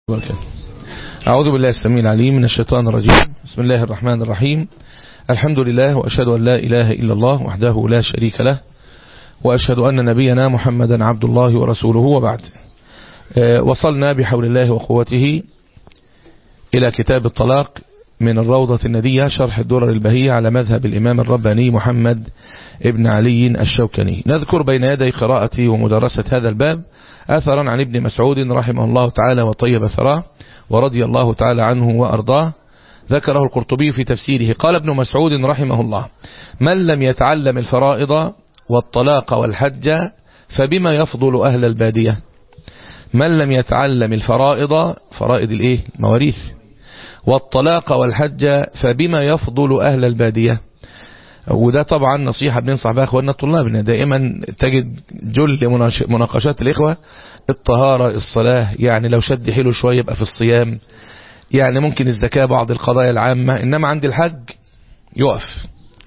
وبركاته أعوذ بالله السميع العليم من الشيطان الرجيم بسم الله الرحمن الرحيم الحمد لله وأشهد أن لا إله إلا الله وحده لا شريك له وأشهد أن نبينا محمدا عبد الله ورسوله وبعد وصلنا بحول الله وقوته إلى كتاب الطلاق من الروضة الندية شرح الدرر البهية على مذهب الإمام الرباني محمد ابن علي الشوكني نذكر بين يدي قراءة ومدرسة هذا الباب أثرا عن ابن مسعود رحمه الله تعالى وطيب ثراه ورضي الله تعالى عنه وأرضاه ذكره القرطبي في تفسيره قال ابن مسعود رحمه الله من لم يتعلم الفرائض والطلاق والحج فبما يفضل أهل البادية من لم يتعلم الفرائض فرائض الايه مواريث والطلاق والحج فبما يفضل أهل البادية وده طبعا نصيحة بننصح بها أخواننا الطلاب إن دائما تجد جل مناقشات الإخوة الطهارة الصلاة يعني لو شد حلو شوية يبقى في الصيام يعني ممكن الزكاة بعض القضايا العامة إنما عند الحج يقف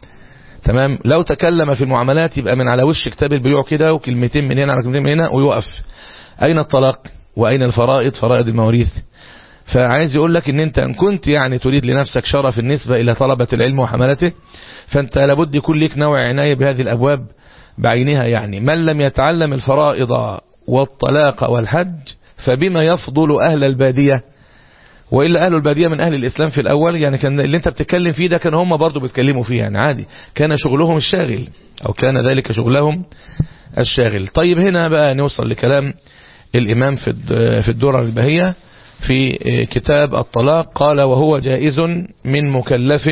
تمام لو تكلم في المعاملات يبقى من على وش كتاب البيوع كده وكلمتين من هنا على كلمتين من هنا ويقف أين الطلاق وأين الفرائض فرائض المواريث فعايز يقول لك ان انت ان كنت يعني تريد لنفسك شرف النسبة الى طلبة العلم وحملته فانت لابد يكون لك نوع عناية بهذه الابواب بعينها يعني من لم يتعلم الفرائض والطلاق والحج فبما يفضل اهل البادية وإلا أهل البادية من أهل الإسلام في الأول يعني كان اللي أنت بتتكلم فيه ده كان هم برضو بيتكلموا فيه يعني عادي كان شغلهم الشاغل أو كان ذلك شغلهم الشاغل طيب هنا بقى نوصل لكلام الإمام في في الدورة البهية في كتاب الطلاق قال وهو جائز من مكلف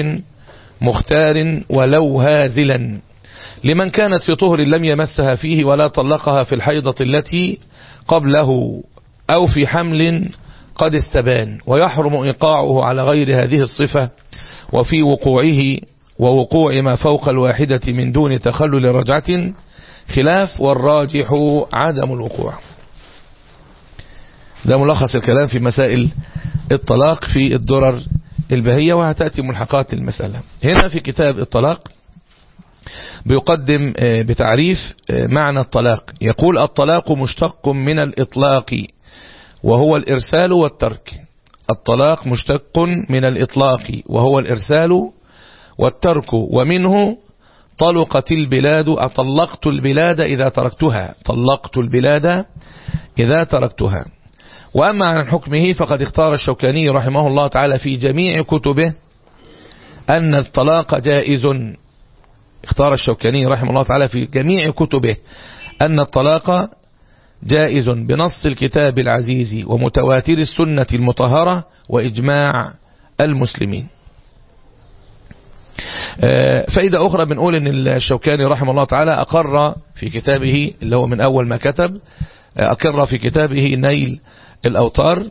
مختار ولو هازلا لمن كانت في طهر لم يمسها فيه ولا طلقها في الحيضة التي قبله أو في حمل قد استبان ويحرم إيقاعه على غير هذه الصفة وفي وقوعه ووقوع ما فوق الواحدة من دون تخلل رجعة خلاف والراجح عدم الوقوع ده ملخص الكلام في مسائل الطلاق في الدرر البهية وهتأتي ملحقات المسألة هنا في كتاب الطلاق بيقدم بتعريف معنى الطلاق يقول الطلاق مشتق من الإطلاق وهو الإرسال والترك الطلاق مشتق من الإطلاق وهو الإرسال والترك ومنه طلقت البلاد أطلقت البلاد إذا تركتها طلقت البلاد إذا تركتها وأما عن حكمه فقد اختار الشوكاني رحمه الله تعالى في جميع كتبه أن الطلاق جائز اختار الشوكاني رحمه الله تعالى في جميع كتبه أن الطلاق جائز بنص الكتاب العزيز ومتواتر السنة المطهرة وإجماع المسلمين فإذا أخرى بنقول أن الشوكاني رحمه الله تعالى أقر في كتابه اللي هو من أول ما كتب أقر في كتابه نيل الأوطار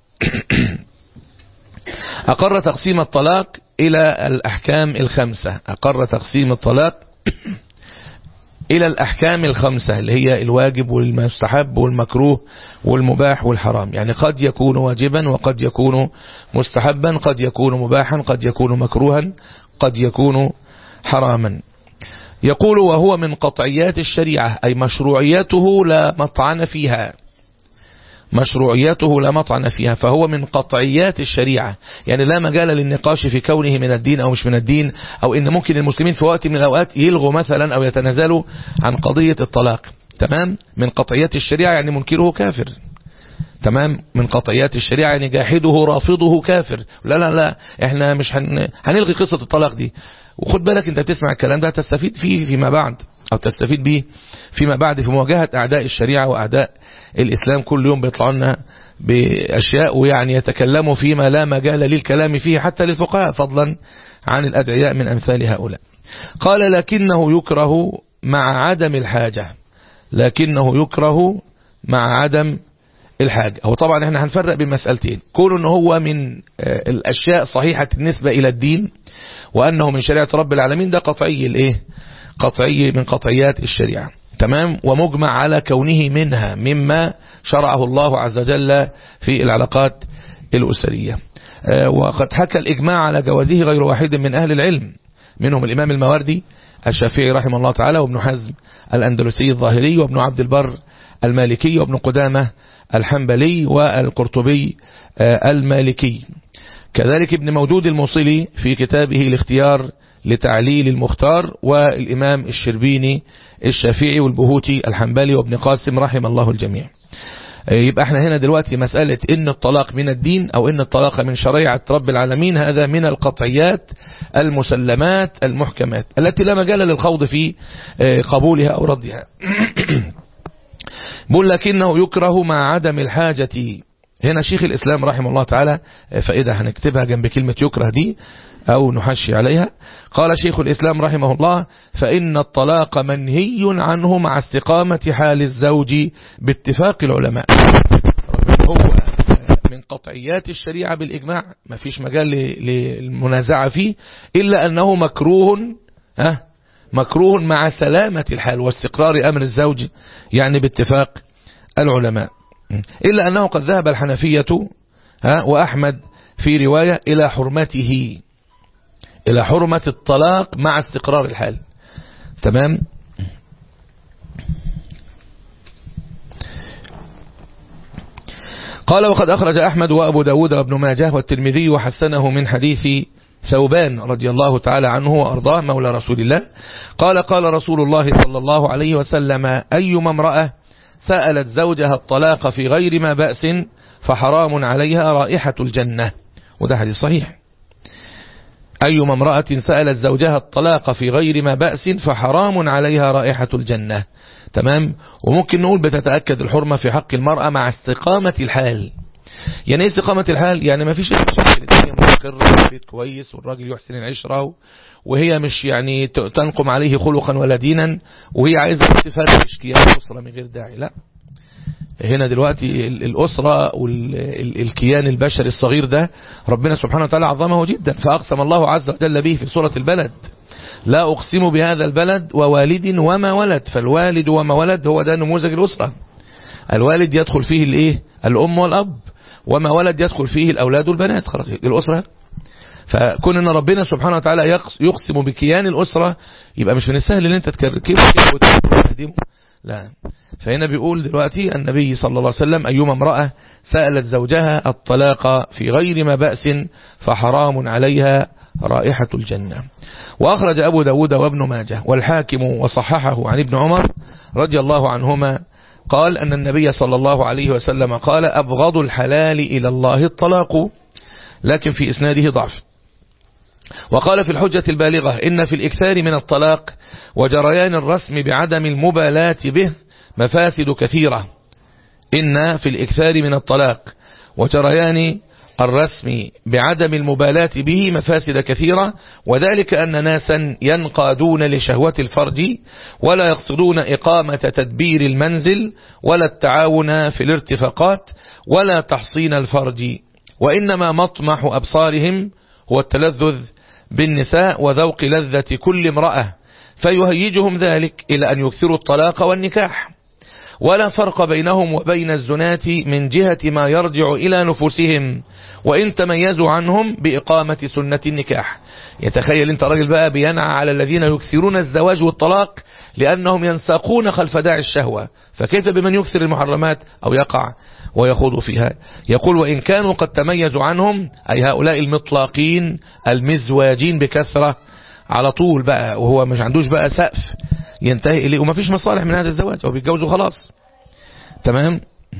أقر تقسيم الطلاق إلى الأحكام الخمسة أقر تقسيم الطلاق إلى الأحكام الخمسة اللي هي الواجب والمستحب والمكروه والمباح والحرام يعني قد يكون واجبا وقد يكون مستحبا قد يكون مباحا قد يكون مكروها قد يكون حراما يقول وهو من قطعيات الشريعة أي مشروعيته لا مطعن فيها مشروعيته لا مطعن فيها فهو من قطعيات الشريعة يعني لا مجال للنقاش في كونه من الدين أو مش من الدين أو إن ممكن المسلمين في وقت من الأوقات يلغوا مثلا أو يتنازلوا عن قضية الطلاق تمام من قطعيات الشريعة يعني منكره كافر تمام من قطعيات الشريعة يعني جاحده رافضه كافر لا لا لا احنا مش هن... هنلغي قصة الطلاق دي وخد بالك انت بتسمع الكلام ده تستفيد فيه فيما بعد او تستفيد به فيما بعد في مواجهة اعداء الشريعة واعداء الاسلام كل يوم بيطلعوا لنا باشياء ويعني يتكلموا فيما لا مجال للكلام فيه حتى للفقهاء فضلا عن الادعياء من امثال هؤلاء قال لكنه يكره مع عدم الحاجة لكنه يكره مع عدم الحاجة هو طبعا احنا هنفرق بين مسألتين كون ان هو من الاشياء صحيحة النسبة الى الدين وانه من شريعة رب العالمين ده قطعي الايه قطعي من قطعيات الشريعة تمام ومجمع على كونه منها مما شرعه الله عز وجل في العلاقات الأسرية وقد حكى الإجماع على جوازه غير واحد من أهل العلم منهم الإمام المواردي الشافعي رحمه الله تعالى وابن حزم الأندلسي الظاهري وابن عبد البر المالكي وابن قدامة الحنبلي والقرطبي المالكي كذلك ابن مودود الموصلي في كتابه الاختيار لتعليل المختار والإمام الشربيني الشافعي والبهوتي الحنبلي وابن قاسم رحم الله الجميع يبقى احنا هنا دلوقتي مسألة ان الطلاق من الدين او ان الطلاق من شريعة رب العالمين هذا من القطعيات المسلمات المحكمات التي لا مجال للخوض في قبولها او ردها بقول لكنه يكره مع عدم الحاجة هنا شيخ الإسلام رحمه الله تعالى فإذا هنكتبها جنب كلمة يكره دي أو نحشي عليها قال شيخ الإسلام رحمه الله فإن الطلاق منهي عنه مع استقامة حال الزوج باتفاق العلماء هو من قطعيات الشريعة بالإجماع ما فيش مجال للمنازعة فيه إلا أنه مكروه ها مكروه مع سلامة الحال واستقرار أمر الزوج يعني باتفاق العلماء إلا أنه قد ذهب الحنفية ها وأحمد في رواية إلى حرمته إلى حرمة الطلاق مع استقرار الحال تمام قال وقد أخرج أحمد وأبو داود وابن ماجه والترمذي وحسنه من حديث ثوبان رضي الله تعالى عنه وأرضاه مولى رسول الله قال قال رسول الله صلى الله عليه وسلم أيما امرأة سألت زوجها الطلاق في غير ما بأس فحرام عليها رائحة الجنة وده حديث صحيح أيما امرأة سألت زوجها الطلاق في غير ما بأس فحرام عليها رائحة الجنة تمام وممكن نقول بتتأكد الحرمة في حق المرأة مع استقامة الحال يعني ايه استقامة الحال يعني ما فيش مشاكل الدنيا مستقرة البيت كويس والراجل يحسن العشرة وهي مش يعني تنقم عليه خلقا ولا دينا وهي عايزة تفرش كيان الأسرة من غير داعي لا هنا دلوقتي الأسرة والكيان البشري الصغير ده ربنا سبحانه وتعالى عظمه جدا فأقسم الله عز وجل به في سورة البلد لا أقسم بهذا البلد ووالد وما ولد فالوالد وما ولد هو ده نموذج الأسرة الوالد يدخل فيه الايه الأم والأب وما ولد يدخل فيه الأولاد والبنات خلاص الأسرة فكون ان ربنا سبحانه وتعالى يقسم بكيان الأسرة يبقى مش من السهل ان انت تكركبه وتهدمه لا فهنا بيقول دلوقتي النبي صلى الله عليه وسلم أيما امرأة سألت زوجها الطلاق في غير ما بأس فحرام عليها رائحة الجنة وأخرج أبو داود وابن ماجه والحاكم وصححه عن ابن عمر رضي الله عنهما قال أن النبي صلى الله عليه وسلم قال أبغض الحلال إلى الله الطلاق لكن في إسناده ضعف وقال في الحجة البالغة إن في الإكثار من الطلاق وجريان الرسم بعدم المبالاة به مفاسد كثيرة إن في الإكثار من الطلاق وجريان الرسم بعدم المبالاة به مفاسد كثيرة وذلك أن ناسا ينقادون لشهوة الفرج ولا يقصدون إقامة تدبير المنزل ولا التعاون في الارتفاقات ولا تحصين الفرج وإنما مطمح أبصارهم هو التلذذ بالنساء وذوق لذة كل امرأة فيهيجهم ذلك إلى أن يكثروا الطلاق والنكاح ولا فرق بينهم وبين الزنات من جهة ما يرجع إلى نفوسهم وإن تميزوا عنهم بإقامة سنة النكاح يتخيل انت راجل بقى بينعى على الذين يكثرون الزواج والطلاق لأنهم ينساقون خلف داعي الشهوة فكيف بمن يكثر المحرمات أو يقع ويخوض فيها يقول وإن كانوا قد تميزوا عنهم أي هؤلاء المطلاقين المزواجين بكثرة على طول بقى وهو مش عندوش بقى سقف ينتهي إليه وما فيش مصالح من هذا الزواج هو بيتجوزوا خلاص تمام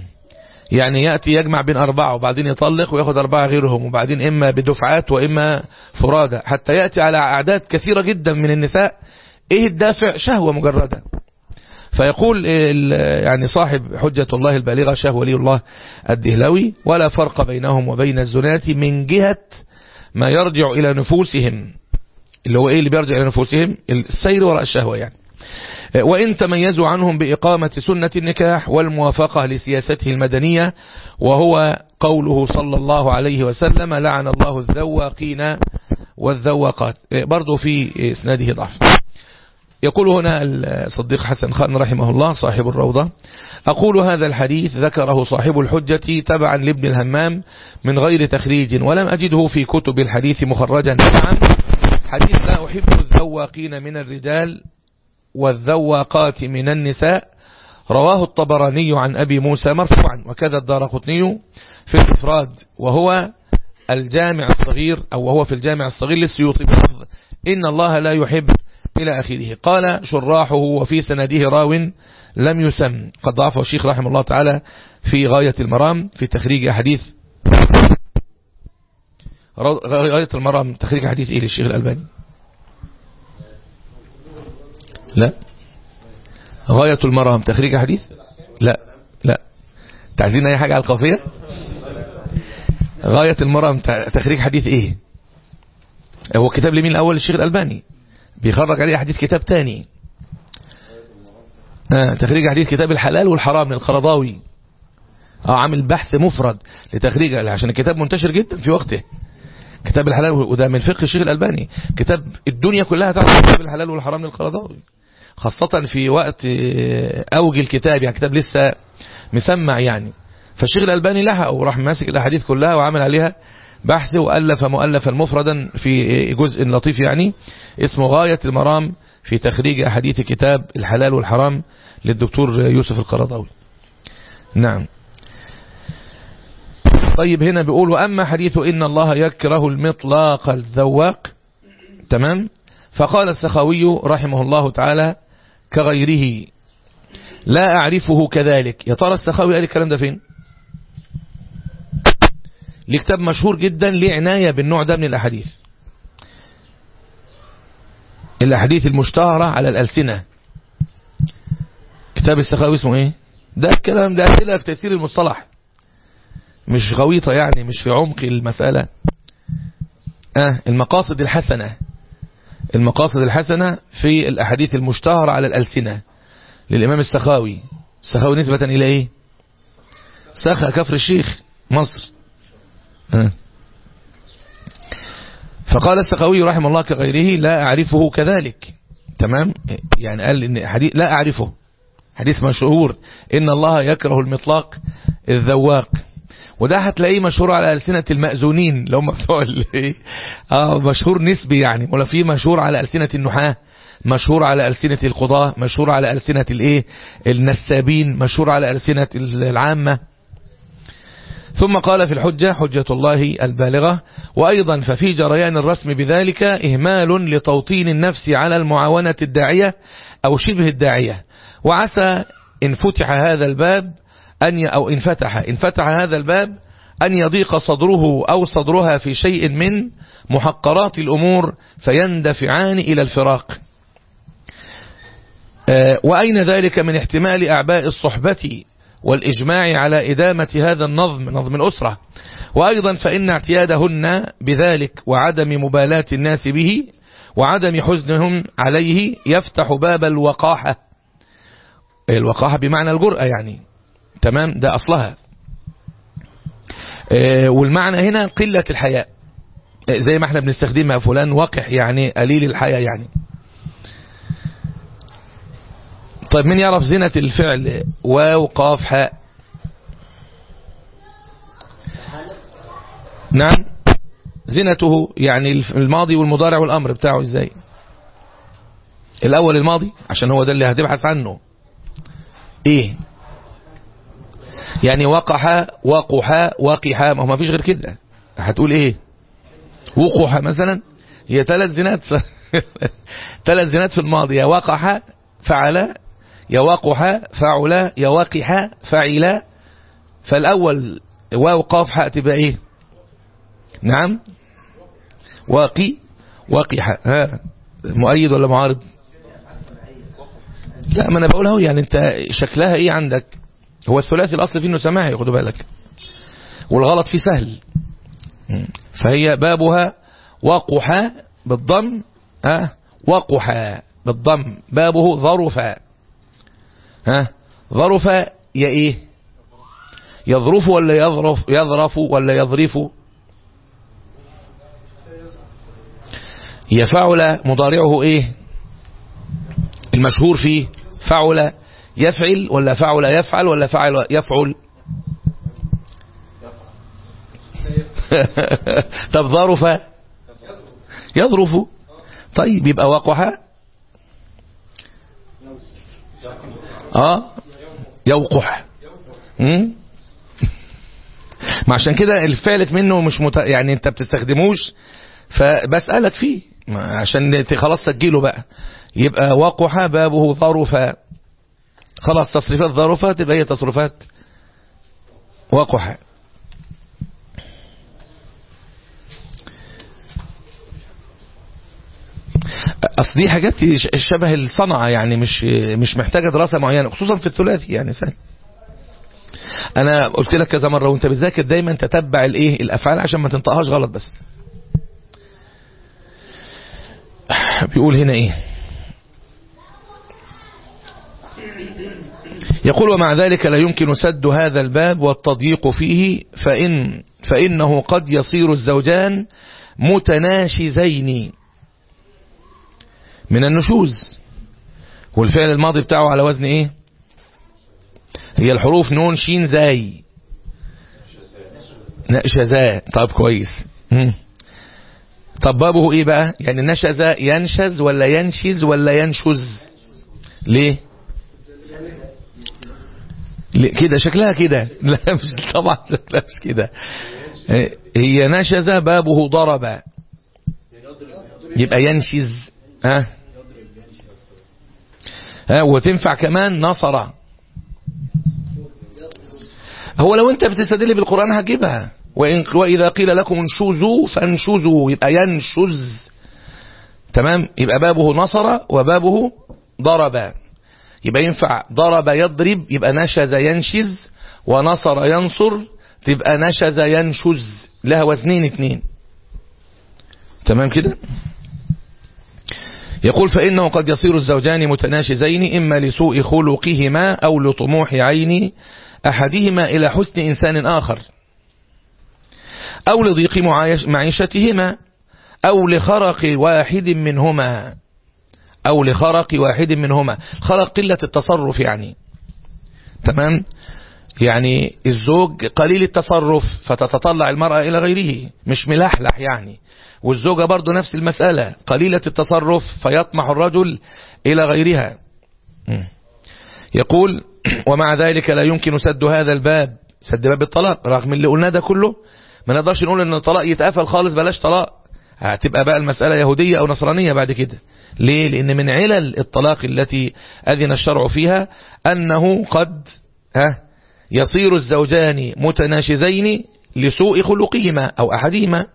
يعني يأتي يجمع بين أربعة وبعدين يطلق وياخد أربعة غيرهم وبعدين إما بدفعات وإما فرادة حتى يأتي على أعداد كثيرة جدا من النساء إيه الدافع شهوة مجردة فيقول يعني صاحب حجة الله البالغة شه ولي الله الدهلوي ولا فرق بينهم وبين الزنات من جهة ما يرجع إلى نفوسهم اللي هو إيه اللي بيرجع إلى نفوسهم السير وراء الشهوة يعني وإن تميزوا عنهم بإقامة سنة النكاح والموافقة لسياسته المدنية وهو قوله صلى الله عليه وسلم لعن الله الذواقين والذواقات برضو في اسناده ضعف يقول هنا الصديق حسن خان رحمه الله صاحب الروضة أقول هذا الحديث ذكره صاحب الحجة تبعا لابن الهمام من غير تخريج ولم أجده في كتب الحديث مخرجا نعم حديث لا أحب الذواقين من الرجال والذواقات من النساء رواه الطبراني عن أبي موسى مرفوعا وكذا الدار قطني في الإفراد وهو الجامع الصغير أو وهو في الجامع الصغير للسيوطي بلفظ إن الله لا يحب إلى آخره قال شراحه وفي سنده راو لم يسم قد ضعفه الشيخ رحمه الله تعالى في غاية المرام في تخريج أحاديث غاية المرام تخريج حديث إيه للشيخ الألباني لا غاية المرام تخريج حديث لا لا تعزين أي حاجة على القافية غاية المرام تخريج حديث إيه هو كتاب لمين الأول الشيخ الألباني بيخرج عليه حديث كتاب تاني آه تخريج حديث كتاب الحلال والحرام للقرضاوي اه عامل بحث مفرد لتخريج عشان الكتاب منتشر جدا في وقته كتاب الحلال وده من فقه الشيخ الألباني كتاب الدنيا كلها تعرف كتاب الحلال والحرام للقرضاوي خاصة في وقت أوج الكتاب يعني كتاب لسه مسمع يعني فالشيخ الألباني لها وراح ماسك الأحاديث كلها وعمل عليها بحث وألف مؤلفا مفردا في جزء لطيف يعني اسمه غاية المرام في تخريج أحاديث كتاب الحلال والحرام للدكتور يوسف القرضاوي نعم طيب هنا بيقول وأما حديث إن الله يكره المطلاق الذواق تمام فقال السخاوي رحمه الله تعالى كغيره لا أعرفه كذلك يا ترى السخاوي قال الكلام ده فين ليه كتاب مشهور جدا ليه عناية بالنوع ده من الأحاديث الأحاديث المشتهرة على الألسنة كتاب السخاوي اسمه ايه ده الكلام ده أسئلة في تيسير المصطلح مش غويطة يعني مش في عمق المسألة آه المقاصد الحسنة المقاصد الحسنة في الأحاديث المشتهرة على الألسنة للإمام السخاوي السخاوي نسبة إلى إيه سخا كفر الشيخ مصر آه. فقال السخاوي رحمه الله كغيره لا أعرفه كذلك تمام يعني قال إن حديث لا أعرفه حديث مشهور إن الله يكره المطلاق الذواق وده هتلاقيه مشهور على ألسنة المأذونين لو هم بتوع اه مشهور نسبي يعني ولا في مشهور على ألسنة النحاة مشهور على ألسنة القضاة مشهور على ألسنة الايه النسابين مشهور على ألسنة العامة ثم قال في الحجة حجة الله البالغة وأيضا ففي جريان الرسم بذلك إهمال لتوطين النفس على المعاونة الداعية أو شبه الداعية وعسى إن فتح هذا الباب أن أو إن فتح إن فتح هذا الباب أن يضيق صدره أو صدرها في شيء من محقرات الأمور فيندفعان إلى الفراق وأين ذلك من احتمال أعباء الصحبة والإجماع على إدامة هذا النظم نظم الأسرة وأيضا فإن اعتيادهن بذلك وعدم مبالاة الناس به وعدم حزنهم عليه يفتح باب الوقاحة الوقاحة بمعنى الجرأة يعني تمام ده أصلها والمعنى هنا قلة الحياء زي ما احنا بنستخدمها فلان وقح يعني قليل الحياء يعني طيب مين يعرف زينة الفعل واو قاف حاء نعم زينته يعني الماضي والمضارع والأمر بتاعه ازاي الأول الماضي عشان هو ده اللي هتبحث عنه ايه يعني وقح وقح وقح ما هو ما فيش غير كده هتقول ايه وقح مثلا هي ثلاث زينات ثلاث زينات في الماضي يا وقح فعل يا وقح فعل يا وقح فعل فالأول واو قاف حاء تبقى ايه نعم واقي وقح ها مؤيد ولا معارض لا ما انا بقول اهو يعني انت شكلها ايه عندك هو الثلاثي الاصل فيه انه سماعي خدوا بالك والغلط فيه سهل فهي بابها وقح بالضم ها وقح بالضم بابه ظرف ها ظرف يا ايه يظرف ولا يظرف يظرف ولا يظرف يفعل مضارعه ايه المشهور فيه فعل يفعل ولا فعل يفعل ولا فعل يفعل طب ظرف يظرف طيب يبقى وقح اه يوقح مم؟ ما عشان كده الفعلك منه مش مت... يعني انت بتستخدموش فبسألك فيه ما عشان ت- خلاص سجله بقى يبقى وقح بابه ظرف خلاص تصريفات ظرفة تبقى هي تصرفات وقح اصل دي حاجات ش- شبه الصنعة يعني مش مش محتاجة دراسة معينة خصوصا في الثلاثي يعني سهل انا قلت لك كذا مرة وانت بتذاكر دايما تتبع الايه الافعال عشان ما تنطقهاش غلط بس بيقول هنا ايه يقول ومع ذلك لا يمكن سد هذا الباب والتضييق فيه فإن فإنه قد يصير الزوجان متناشزين من النشوز والفعل الماضي بتاعه على وزن ايه هي الحروف نون شين زاي نشزاء طب كويس مم. طب بابه ايه بقى يعني نشز ينشز ولا ينشز ولا ينشز ليه ليه؟ كده شكلها كده لا مش طبعا شكلها مش كده هي نشز بابه ضرب يبقى ينشز ها ها وتنفع كمان نصر هو لو انت بتستدل بالقرآن هتجيبها وإن وإذا قيل لكم انشزوا فانشزوا يبقى ينشز تمام يبقى بابه نصر وبابه ضرب يبقى ينفع ضرب يضرب يبقى نشز ينشز ونصر ينصر تبقى نشز ينشز لها وزنين اتنين تمام كده يقول فإنه قد يصير الزوجان متناشزين إما لسوء خلقهما أو لطموح عين أحدهما إلى حسن إنسان آخر أو لضيق معايش- معيشتهما أو لخرق واحد منهما أو لخرق واحد منهما خرق قلة التصرف يعني تمام يعني الزوج قليل التصرف فتتطلع المرأة إلى غيره مش ملحلح يعني والزوجة برضو نفس المسألة قليلة التصرف فيطمح الرجل إلى غيرها م. يقول ومع ذلك لا يمكن سد هذا الباب سد باب الطلاق رغم اللي قلناه ده كله ما نقدرش نقول ان الطلاق يتقفل خالص بلاش طلاق هتبقى بقى المسألة يهودية او نصرانية بعد كده ليه لان من علل الطلاق التي اذن الشرع فيها انه قد ها يصير الزوجان متناشزين لسوء خلقهما او احدهما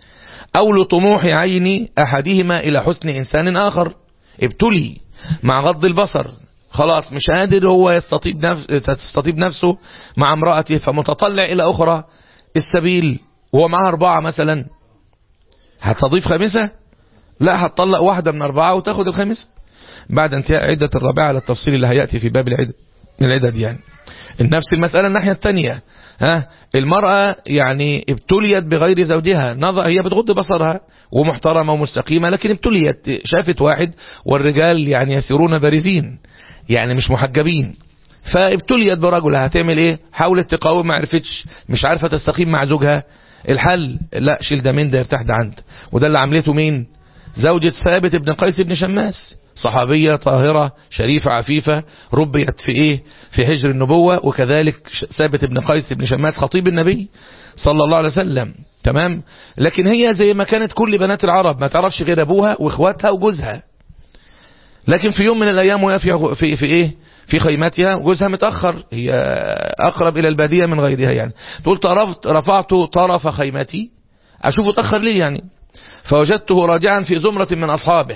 او لطموح عين احدهما الى حسن انسان اخر ابتلي مع غض البصر خلاص مش قادر هو يستطيب, نفس تستطيب نفسه مع امرأته فمتطلع إلى أخرى السبيل وهو معها أربعة مثلا هتضيف خامسة لا هتطلق واحدة من أربعة وتاخد الخامسة بعد انتهاء عدة الرابعة على التفصيل اللي هيأتي في باب العدد العدد يعني نفس المسألة الناحية الثانية ها المرأة يعني ابتليت بغير زوجها نظر هي بتغض بصرها ومحترمة ومستقيمة لكن ابتليت شافت واحد والرجال يعني يسيرون بارزين يعني مش محجبين فابتليت برجل هتعمل ايه حاولت تقاوم ما عرفتش مش عارفة تستقيم مع زوجها الحل لا شيل ده من ده يرتاح ده عند وده اللي عملته مين زوجة ثابت بن قيس بن شماس صحابية طاهرة شريفة عفيفة ربيت في ايه في هجر النبوة وكذلك ثابت بن قيس بن شماس خطيب النبي صلى الله عليه وسلم تمام لكن هي زي ما كانت كل بنات العرب ما تعرفش غير ابوها واخواتها وجوزها لكن في يوم من الايام وهي في, في, في ايه في خيمتها جوزها متأخر هي أقرب إلى البادية من غيرها يعني تقول طرفت رفعت طرف خيمتي أشوفه تأخر ليه يعني فوجدته راجعا في زمرة من أصحابه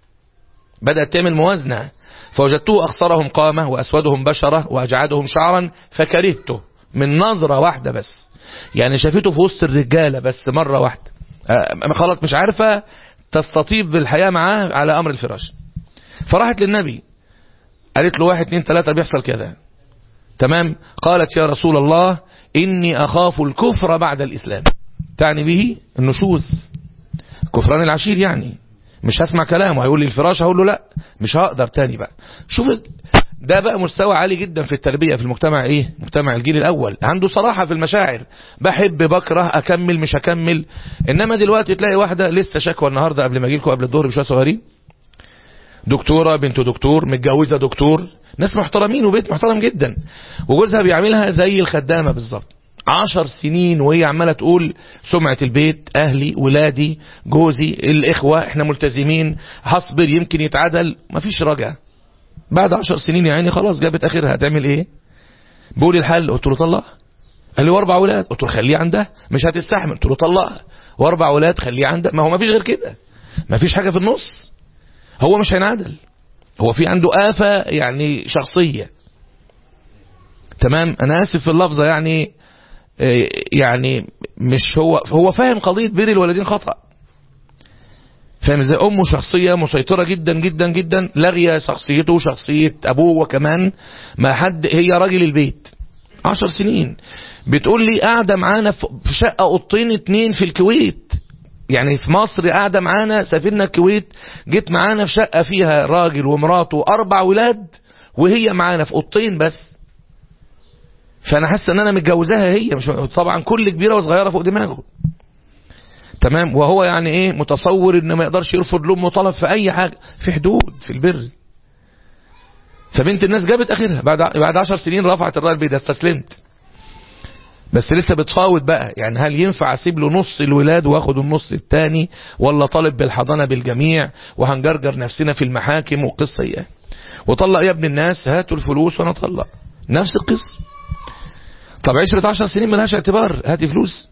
بدأت تعمل موازنة فوجدته أخسرهم قامة وأسودهم بشرة وأجعدهم شعرا فكرهته من نظرة واحدة بس يعني شافته في وسط الرجالة بس مرة واحدة أه خلاص مش عارفة تستطيب بالحياة معاه على أمر الفراش فراحت للنبي قالت له واحد اتنين تلاتة بيحصل كذا تمام قالت يا رسول الله إني أخاف الكفر بعد الإسلام تعني به النشوز كفران العشير يعني مش هسمع كلامه هيقول لي الفراش هقول له لا مش هقدر تاني بقى شوف ده بقى مستوى عالي جدا في التربية في المجتمع ايه مجتمع الجيل الاول عنده صراحة في المشاعر بحب بكره اكمل مش هكمل انما دلوقتي تلاقي واحدة لسه شكوى النهاردة قبل ما اجيلكم قبل الظهر بشوية صغيرين دكتورة بنت دكتور متجوزة دكتور ناس محترمين وبيت محترم جدا وجوزها بيعملها زي الخدامة بالظبط عشر سنين وهي عمالة تقول سمعة البيت أهلي ولادي جوزي الإخوة إحنا ملتزمين هصبر يمكن يتعدل مفيش رجع بعد عشر سنين يا عيني خلاص جابت آخرها هتعمل إيه بقول الحل قلت له طلقها قال لي واربع ولاد قلت له خليه عندها مش هتستحمل قلت له طلقها واربع ولاد خليه عندها ما هو مفيش غير كده مفيش حاجة في النص هو مش هينعدل هو في عنده آفة يعني شخصية تمام أنا آسف في اللفظة يعني يعني مش هو هو فاهم قضية بر الوالدين خطأ فاهم ازاي امه شخصية مسيطرة جدا جدا جدا لاغية شخصيته وشخصية ابوه وكمان ما حد هي راجل البيت عشر سنين بتقول لي قاعدة معانا في شقة اوضتين اتنين في الكويت يعني في مصر قاعدة معانا سافرنا الكويت جيت معانا في شقة فيها راجل ومراته اربع ولاد وهي معانا في اوضتين بس فانا حاسس ان انا متجوزاها هي مش طبعا كل كبيره وصغيره فوق دماغه تمام وهو يعني ايه متصور ان ما يقدرش يرفض لامه طلب في اي حاجه في حدود في البر فبنت الناس جابت اخرها بعد بعد 10 سنين رفعت الرايه البيضاء استسلمت بس لسه بتفاوض بقى يعني هل ينفع اسيب له نص الولاد واخد النص الثاني ولا طالب بالحضانه بالجميع وهنجرجر نفسنا في المحاكم وقصه ايه وطلق يا ابن الناس هاتوا الفلوس وانا اطلق نفس القصه طب عشرة عشر سنين ملهاش اعتبار هاتي فلوس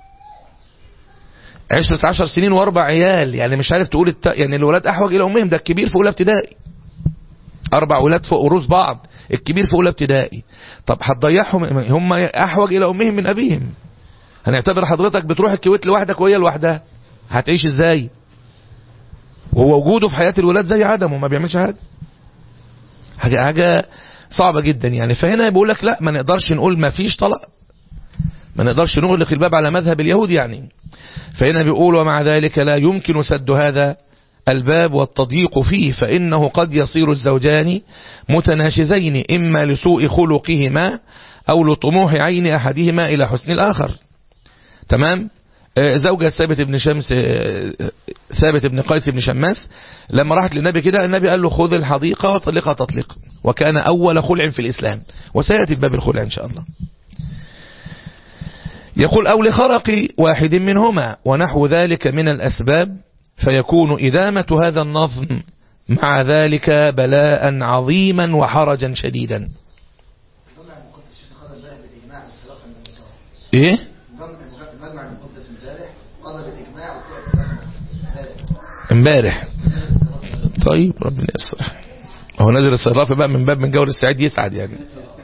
عشرة عشر سنين واربع عيال يعني مش عارف تقول الت... يعني الولاد احوج الى امهم ده الكبير في اولى ابتدائي اربع ولاد فوق رؤوس بعض الكبير في اولى ابتدائي طب هتضيعهم هم احوج الى امهم من ابيهم هنعتبر حضرتك بتروح الكويت لوحدك وهي لوحدها هتعيش ازاي وهو وجوده في حياة الولاد زي عدمه ما بيعملش حاجه حاجه حاجه صعبة جدا يعني فهنا بيقول لك لا ما نقدرش نقول ما فيش طلاق ما نقدرش نغلق الباب على مذهب اليهود يعني فهنا بيقول ومع ذلك لا يمكن سد هذا الباب والتضييق فيه فإنه قد يصير الزوجان متناشزين إما لسوء خلقهما أو لطموح عين أحدهما إلى حسن الآخر تمام زوجة ثابت بن شمس ثابت بن قيس بن شماس لما راحت للنبي كده النبي قال له خذ الحديقة وطلقها تطليق وكان أول خلع في الإسلام وسيأتي باب الخلع إن شاء الله يقول أو لخرق واحد منهما ونحو ذلك من الأسباب فيكون إدامة هذا النظم مع ذلك بلاء عظيما وحرجا شديدا ايه امبارح طيب ربنا يسر هو نادر الصرافي بقى من باب من جور السعيد يسعد يعني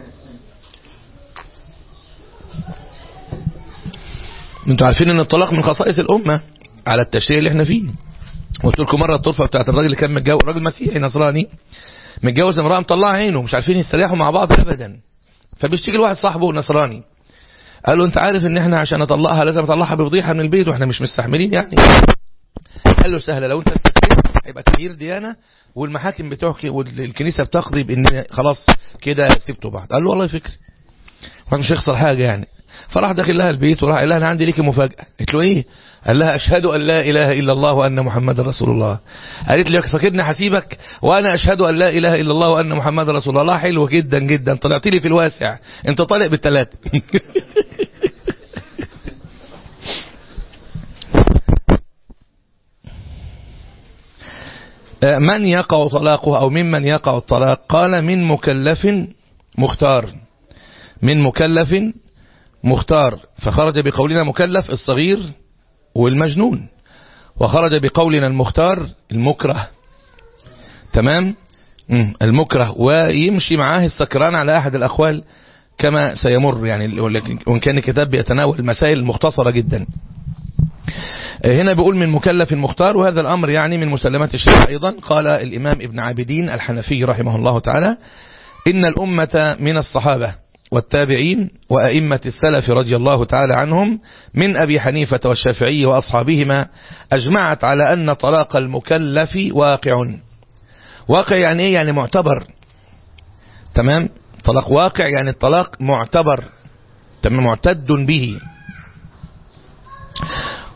انتوا عارفين ان الطلاق من خصائص الامه على التشريع اللي احنا فيه قلت لكم مره الطرفه بتاعت الراجل اللي كان متجوز راجل مسيحي نصراني متجوز امراه مطلعه عينه مش عارفين يستريحوا مع بعض ابدا فبيشتكي لواحد صاحبه نصراني قال له انت عارف ان احنا عشان اطلقها لازم اطلعها بفضيحه من البيت واحنا مش مستحملين يعني قال له سهله لو انت استسلمت هيبقى تغيير ديانه والمحاكم بتحكي والكنيسه بتقضي بان خلاص كده سبتوا بعض قال له والله فكري مش هيخسر حاجه يعني فراح داخل لها البيت وراح قال لها انا عندي ليكي مفاجاه قالت له ايه قال لها اشهد ان لا اله الا الله وان محمد رسول الله قالت لي فاكرني حسيبك وانا اشهد ان لا اله الا الله وان محمد رسول الله حلو جدا جدا طلعت لي في الواسع انت طالع بالثلاثه من يقع طلاقه او ممن يقع الطلاق قال من مكلف مختار من مكلف مختار فخرج بقولنا مكلف الصغير والمجنون وخرج بقولنا المختار المكره تمام المكره ويمشي معاه السكران على أحد الأقوال كما سيمر يعني وإن كان الكتاب بيتناول المسائل المختصرة جدا هنا بيقول من مكلف مختار وهذا الأمر يعني من مسلمات الشيخ أيضا قال الإمام ابن عابدين الحنفي رحمه الله تعالى إن الأمة من الصحابة والتابعين وأئمة السلف رضي الله تعالى عنهم من أبي حنيفة والشافعي وأصحابهما أجمعت على أن طلاق المكلف واقع واقع يعني إيه يعني معتبر تمام طلاق واقع يعني الطلاق معتبر تمام معتد به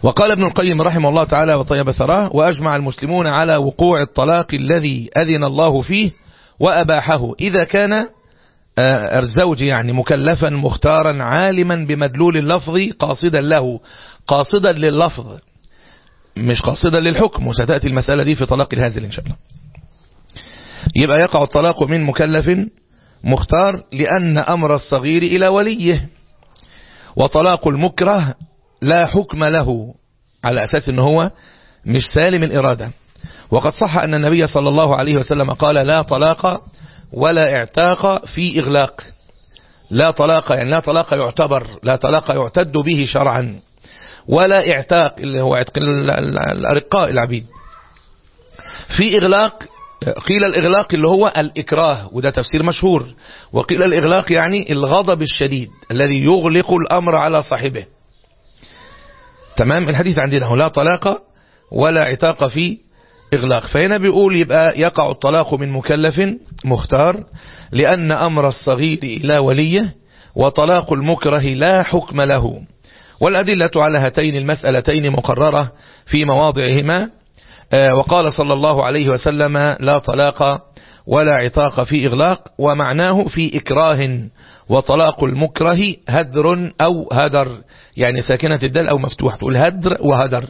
وقال ابن القيم رحمه الله تعالى وطيب ثراه وأجمع المسلمون على وقوع الطلاق الذي أذن الله فيه وأباحه إذا كان الزوج يعني مكلفا مختارا عالما بمدلول اللفظ قاصدا له قاصدا لللفظ مش قاصدا للحكم وستأتي المسألة دي في طلاق الهازل إن شاء الله يبقى يقع الطلاق من مكلف مختار لأن أمر الصغير إلى وليه وطلاق المكره لا حكم له على أساس أنه هو مش سالم الإرادة وقد صح أن النبي صلى الله عليه وسلم قال لا طلاق ولا اعتاق في إغلاق لا طلاق يعني لا طلاق يعتبر لا طلاق يعتد به شرعا ولا اعتاق اللي هو عتق الأرقاء العبيد في إغلاق قيل الإغلاق اللي هو الإكراه وده تفسير مشهور وقيل الإغلاق يعني الغضب الشديد الذي يغلق الأمر على صاحبه تمام الحديث عندنا لا طلاق ولا عتاق في إغلاق فهنا بيقول يبقى يقع الطلاق من مكلف مختار لأن أمر الصغير إلى وليه وطلاق المكره لا حكم له والأدلة على هاتين المسألتين مقررة في مواضعهما وقال صلى الله عليه وسلم لا طلاق ولا عتاق في إغلاق ومعناه في إكراه وطلاق المكره هدر أو هدر يعني ساكنة الدال أو مفتوح تقول هدر وهدر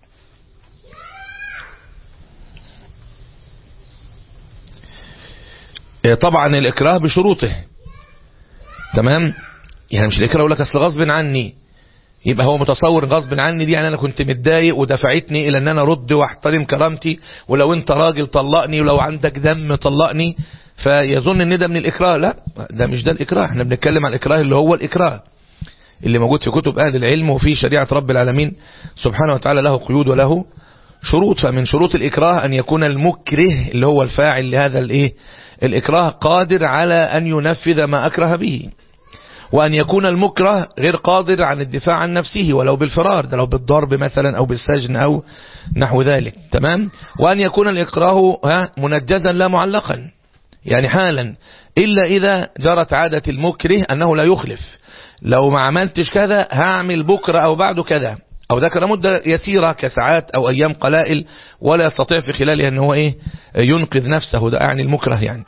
طبعا الإكراه بشروطه تمام يعني مش الإكراه يقول لك أصل غصب عني يبقى هو متصور غصب عني دي يعني انا كنت متضايق ودفعتني الى ان انا ارد واحترم كرامتي ولو انت راجل طلقني ولو عندك دم طلقني فيظن ان ده من الاكراه لا ده مش ده الاكراه احنا بنتكلم عن الاكراه اللي هو الاكراه اللي موجود في كتب اهل العلم وفي شريعه رب العالمين سبحانه وتعالى له قيود وله شروط فمن شروط الاكراه ان يكون المكره اللي هو الفاعل لهذا الايه الاكراه قادر على ان ينفذ ما اكره به وأن يكون المكره غير قادر عن الدفاع عن نفسه ولو بالفرار ده لو بالضرب مثلا أو بالسجن أو نحو ذلك تمام وأن يكون الإكراه منجزا لا معلقا يعني حالا إلا إذا جرت عادة المكره أنه لا يخلف لو ما عملتش كذا هعمل بكرة أو بعد كذا أو ذكر مدة يسيرة كساعات أو أيام قلائل ولا يستطيع في خلالها أنه إيه ينقذ نفسه ده يعني المكره يعني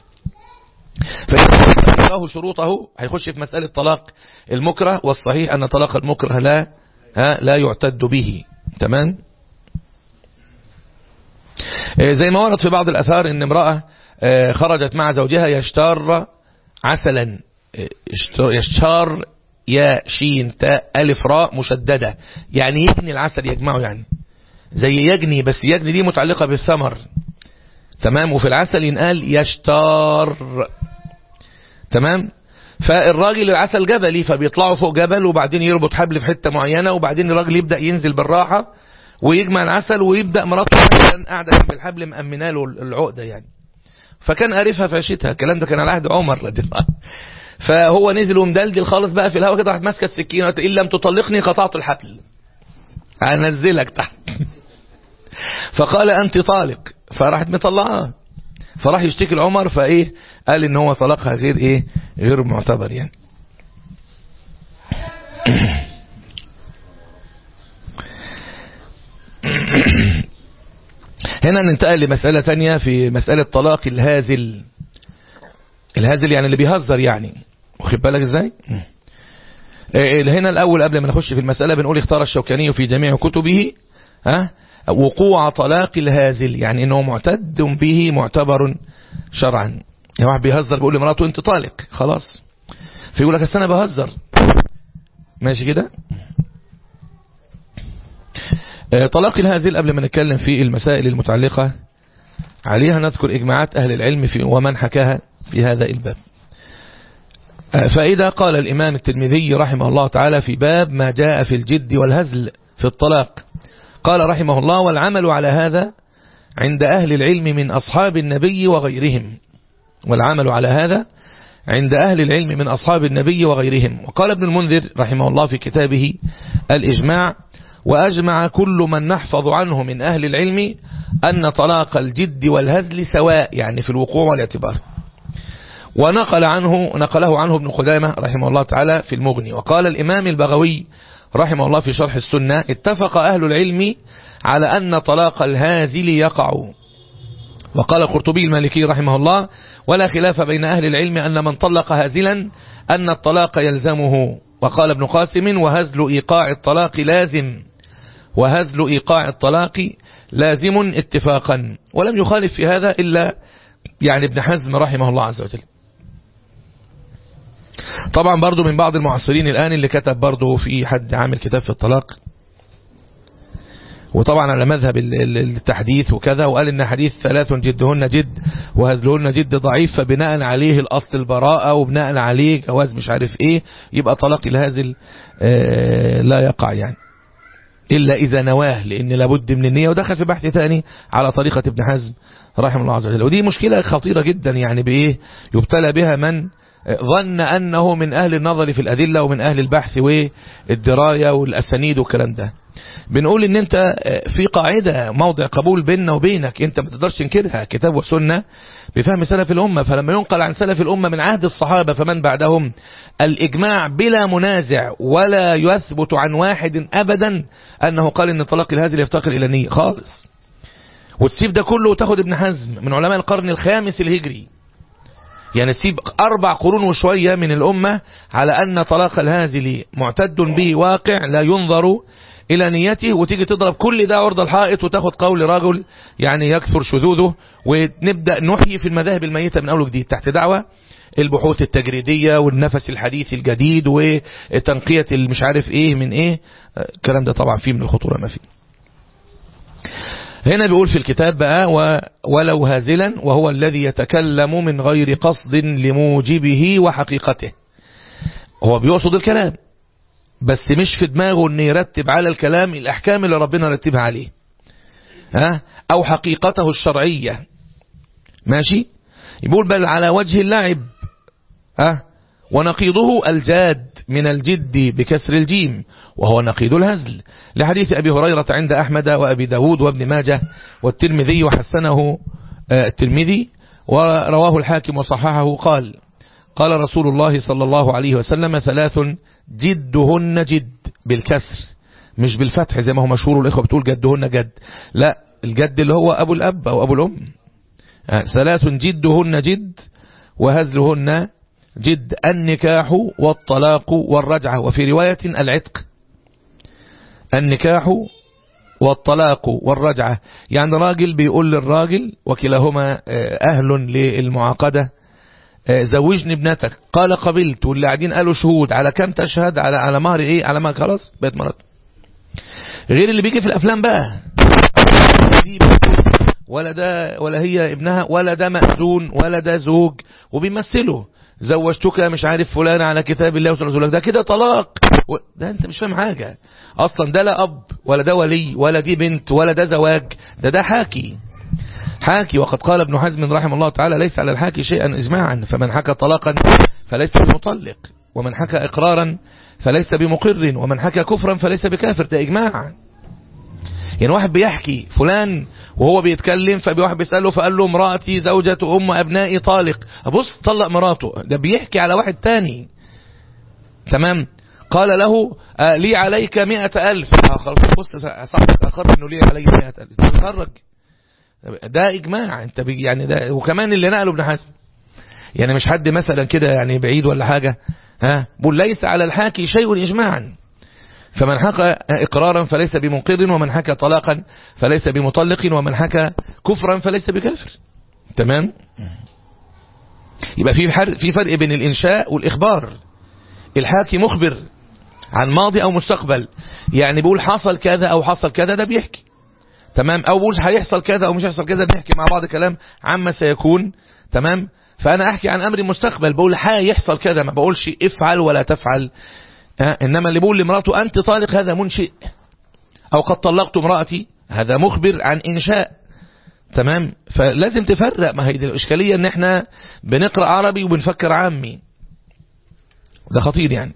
فإذا له شروطه هيخش في مسألة طلاق المكره والصحيح أن طلاق المكره لا ها لا يعتد به تمام زي ما ورد في بعض الأثار أن امرأة خرجت مع زوجها يشتار عسلا يشتار يا شين تاء ألف راء مشددة يعني يجني العسل يجمعه يعني زي يجني بس يجني دي متعلقة بالثمر تمام وفي العسل ينقال يشتار تمام فالراجل العسل جبلي فبيطلعوا فوق جبل وبعدين يربط حبل في حتة معينة وبعدين الراجل يبدأ ينزل بالراحة ويجمع العسل ويبدأ مراته مثلا قاعدة جنب الحبل مأمنه له العقدة يعني فكان قارفها فاشتها الكلام ده كان على عهد عمر رضي الله فهو نزل ومدلدل خالص بقى في الهواء كده راح ماسكه السكينه ان لم تطلقني قطعت الحبل هنزلك تحت فقال انت طالق فراحت مطلعاه فراح يشتكي لعمر فايه قال ان هو طلقها غير ايه غير معتبر يعني هنا ننتقل لمسألة تانية في مسألة طلاق الهازل الهازل يعني اللي بيهزر يعني واخد بالك ازاي هنا الاول قبل ما نخش في المسألة بنقول اختار الشوكاني في جميع كتبه ها وقوع طلاق الهازل يعني انه معتد به معتبر شرعا يعني واحد بيهزر بيقول لمراته انت طالق خلاص فيقول لك انا بهزر ماشي كده طلاق الهازل قبل ما نتكلم في المسائل المتعلقة عليها نذكر إجماعات أهل العلم في ومن حكاها في هذا الباب فإذا قال الإمام الترمذي رحمه الله تعالى في باب ما جاء في الجد والهزل في الطلاق قال رحمه الله والعمل على هذا عند أهل العلم من أصحاب النبي وغيرهم والعمل على هذا عند أهل العلم من أصحاب النبي وغيرهم وقال ابن المنذر رحمه الله في كتابه الإجماع وأجمع كل من نحفظ عنه من أهل العلم أن طلاق الجد والهزل سواء يعني في الوقوع والاعتبار ونقل عنه نقله عنه ابن قدامة رحمه الله تعالى في المغني وقال الإمام البغوي رحمه الله في شرح السنة اتفق أهل العلم على أن طلاق الهازل يقع وقال القرطبي المالكي رحمه الله ولا خلاف بين أهل العلم أن من طلق هازلا أن الطلاق يلزمه وقال ابن قاسم وهزل إيقاع الطلاق لازم وهزل إيقاع الطلاق لازم اتفاقا ولم يخالف في هذا إلا يعني ابن حزم رحمه الله عز وجل طبعا برضو من بعض المعاصرين الآن اللي كتب برضو في حد عامل كتاب في الطلاق وطبعا على مذهب التحديث وكذا وقال ان حديث ثلاث جدهن جد وهزلهن جد ضعيف فبناء عليه الاصل البراءة وبناء عليه جواز مش عارف ايه يبقى طلاق الهازل آه لا يقع يعني إلا إذا نواه لأن لابد من النية ودخل في بحث ثاني على طريقة ابن حزم رحمه الله عز وجل ودي مشكلة خطيرة جدا يعني بإيه يبتلى بها من ظن أنه من أهل النظر في الأدلة ومن أهل البحث والدراية والأسانيد والكلام ده بنقول ان انت في قاعدة موضع قبول بيننا وبينك انت ما تقدرش تنكرها كتاب وسنة بفهم سلف الأمة فلما ينقل عن سلف الأمة من عهد الصحابة فمن بعدهم الإجماع بلا منازع ولا يثبت عن واحد أبدا أنه قال ان طلاق الهازل يفتقر إلى نية خالص وتسيب ده كله وتاخد ابن حزم من علماء القرن الخامس الهجري يعني تسيب أربع قرون وشوية من الأمة على أن طلاق الهازل معتد به واقع لا ينظر إلى نيته وتيجي تضرب كل ده عرض الحائط وتاخد قول رجل يعني يكثر شذوذه ونبدأ نحيي في المذاهب الميتة من أول وجديد تحت دعوة البحوث التجريدية والنفس الحديث الجديد وتنقية المش عارف ايه من ايه الكلام ده طبعا فيه من الخطورة ما فيه هنا بيقول في الكتاب بقى ولو هازلا وهو الذي يتكلم من غير قصد لموجبه وحقيقته هو بيقصد الكلام بس مش في دماغه ان يرتب على الكلام الاحكام اللي ربنا رتبها عليه ها او حقيقته الشرعية ماشي يقول بل على وجه اللعب ها ونقيضه الجاد من الجد بكسر الجيم وهو نقيض الهزل لحديث أبي هريرة عند أحمد وأبي داود وابن ماجه والترمذي وحسنه الترمذي ورواه الحاكم وصححه قال قال رسول الله صلى الله عليه وسلم ثلاث جدهن جد بالكسر مش بالفتح زي ما هو مشهور الإخوة بتقول جدهن جد لا الجد اللي هو أبو الأب أو أبو الأم ثلاث جدهن جد وهزلهن جد النكاح والطلاق والرجعة وفي رواية العتق النكاح والطلاق والرجعة يعني راجل بيقول للراجل وكلاهما أهل للمعاقدة زوجني ابنتك قال قبلت واللي قاعدين قالوا شهود على كم تشهد على على مهر ايه على مهر خلاص بقت مرات غير اللي بيجي في الافلام بقى ولا ده ولا هي ابنها ولا ده مأذون ولا ده زوج وبيمثله زوجتك مش عارف فلان على كتاب الله ورسوله ده كده طلاق ده انت مش فاهم حاجة اصلا ده لا اب ولا ده ولي ولا دي بنت ولا ده زواج ده ده حاكي حاكي وقد قال ابن حزم رحمه الله تعالى ليس على الحاكي شيئا إجماعا فمن حكى طلاقا فليس بمطلق ومن حكى إقرارا فليس بمقر ومن حكى كفرا فليس بكافر ده إجماع يعني واحد بيحكي فلان وهو بيتكلم فواحد بيسأله فقال له امرأتي زوجة أم أبنائي طالق أبص طلق مراته ده بيحكي على واحد تاني تمام قال له آه لي عليك مئة ألف بص صاحبك أخر أنه لي علي مئة ألف تخرج ده إجماع انت يعني ده وكمان اللي نقله ابن حزم يعني مش حد مثلا كده يعني بعيد ولا حاجة ها بقول ليس على الحاكي شيء إجماعا فمن حكى إقرارا فليس بمنقر ومن حكى طلاقا فليس بمطلق ومن حكى كفرا فليس بكافر تمام يبقى في في فرق بين الإنشاء والإخبار الحاكي مخبر عن ماضي أو مستقبل يعني بيقول حصل كذا أو حصل كذا ده بيحكي تمام او بقول هيحصل كذا او مش هيحصل كذا بنحكي مع بعض كلام عما سيكون تمام فانا احكي عن امر مستقبل بقول هيحصل كذا ما بقولش افعل ولا تفعل ها انما اللي بقول لمراته انت طالق هذا منشئ او قد طلقت امرأتي هذا مخبر عن انشاء تمام فلازم تفرق ما هي دي الاشكاليه ان احنا بنقرا عربي وبنفكر عامي ده خطير يعني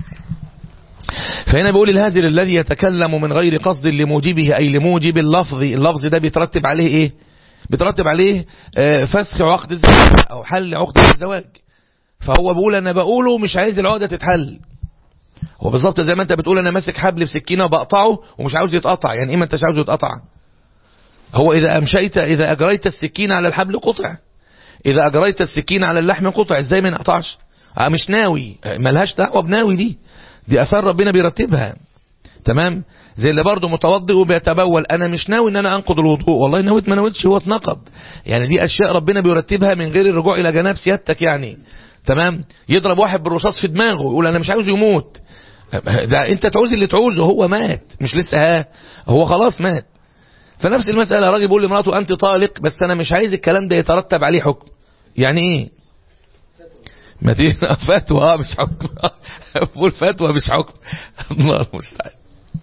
فهنا بيقول الهازل الذي يتكلم من غير قصد لموجبه أي لموجب اللفظ اللفظ ده بيترتب عليه إيه بيترتب عليه آه فسخ عقد الزواج أو حل عقد الزواج فهو بيقول أنا بقوله مش عايز العقدة تتحل هو بالظبط زي ما انت بتقول انا ماسك حبل بسكينه وبقطعه ومش عاوز يتقطع يعني ايه ما انتش عاوزه يتقطع هو اذا امشيت اذا اجريت السكين على الحبل قطع اذا اجريت السكين على اللحم قطع ازاي ما ينقطعش آه مش ناوي آه ملهاش دعوه بناوي دي دي اثار ربنا بيرتبها تمام زي اللي برضه متوضئ وبيتبول انا مش ناوي ان انا انقض الوضوء والله نويت ما نويتش هو اتنقض يعني دي اشياء ربنا بيرتبها من غير الرجوع الى جناب سيادتك يعني تمام يضرب واحد بالرصاص في دماغه يقول انا مش عاوز يموت ده انت تعوز اللي تعوزه هو مات مش لسه ها هو خلاص مات فنفس المسألة راجل بيقول لمراته انت طالق بس انا مش عايز الكلام ده يترتب عليه حكم يعني ايه ما دي فتوى اه مش حكم بقول فتوى مش حكم الله المستعان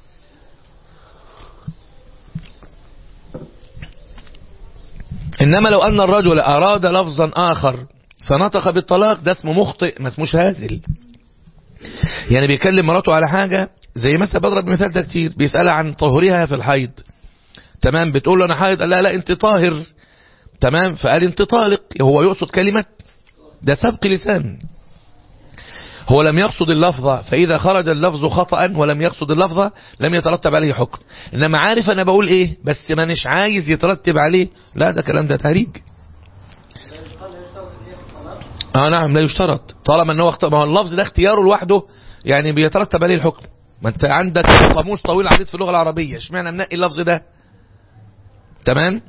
انما لو ان الرجل اراد لفظا اخر فنطق بالطلاق ده اسمه مخطئ ما اسموش هازل يعني بيكلم مراته على حاجة زي مثلا بضرب مثال ده كتير بيسألها عن طهورها في الحيض تمام بتقول له انا حائض قال لا لا انت طاهر تمام فقال انت طالق هو يقصد كلمة ده سبق لسان هو لم يقصد اللفظة فإذا خرج اللفظ خطأ ولم يقصد اللفظة لم يترتب عليه حكم إنما عارف أنا بقول إيه بس ما مش عايز يترتب عليه لا ده كلام ده تهريج اه نعم لا يشترط طالما ان هو اخت... ما هو اللفظ ده اختياره لوحده يعني بيترتب عليه الحكم ما انت عندك قاموس طويل عريض في اللغه العربيه اشمعنى منقي اللفظ ده تمام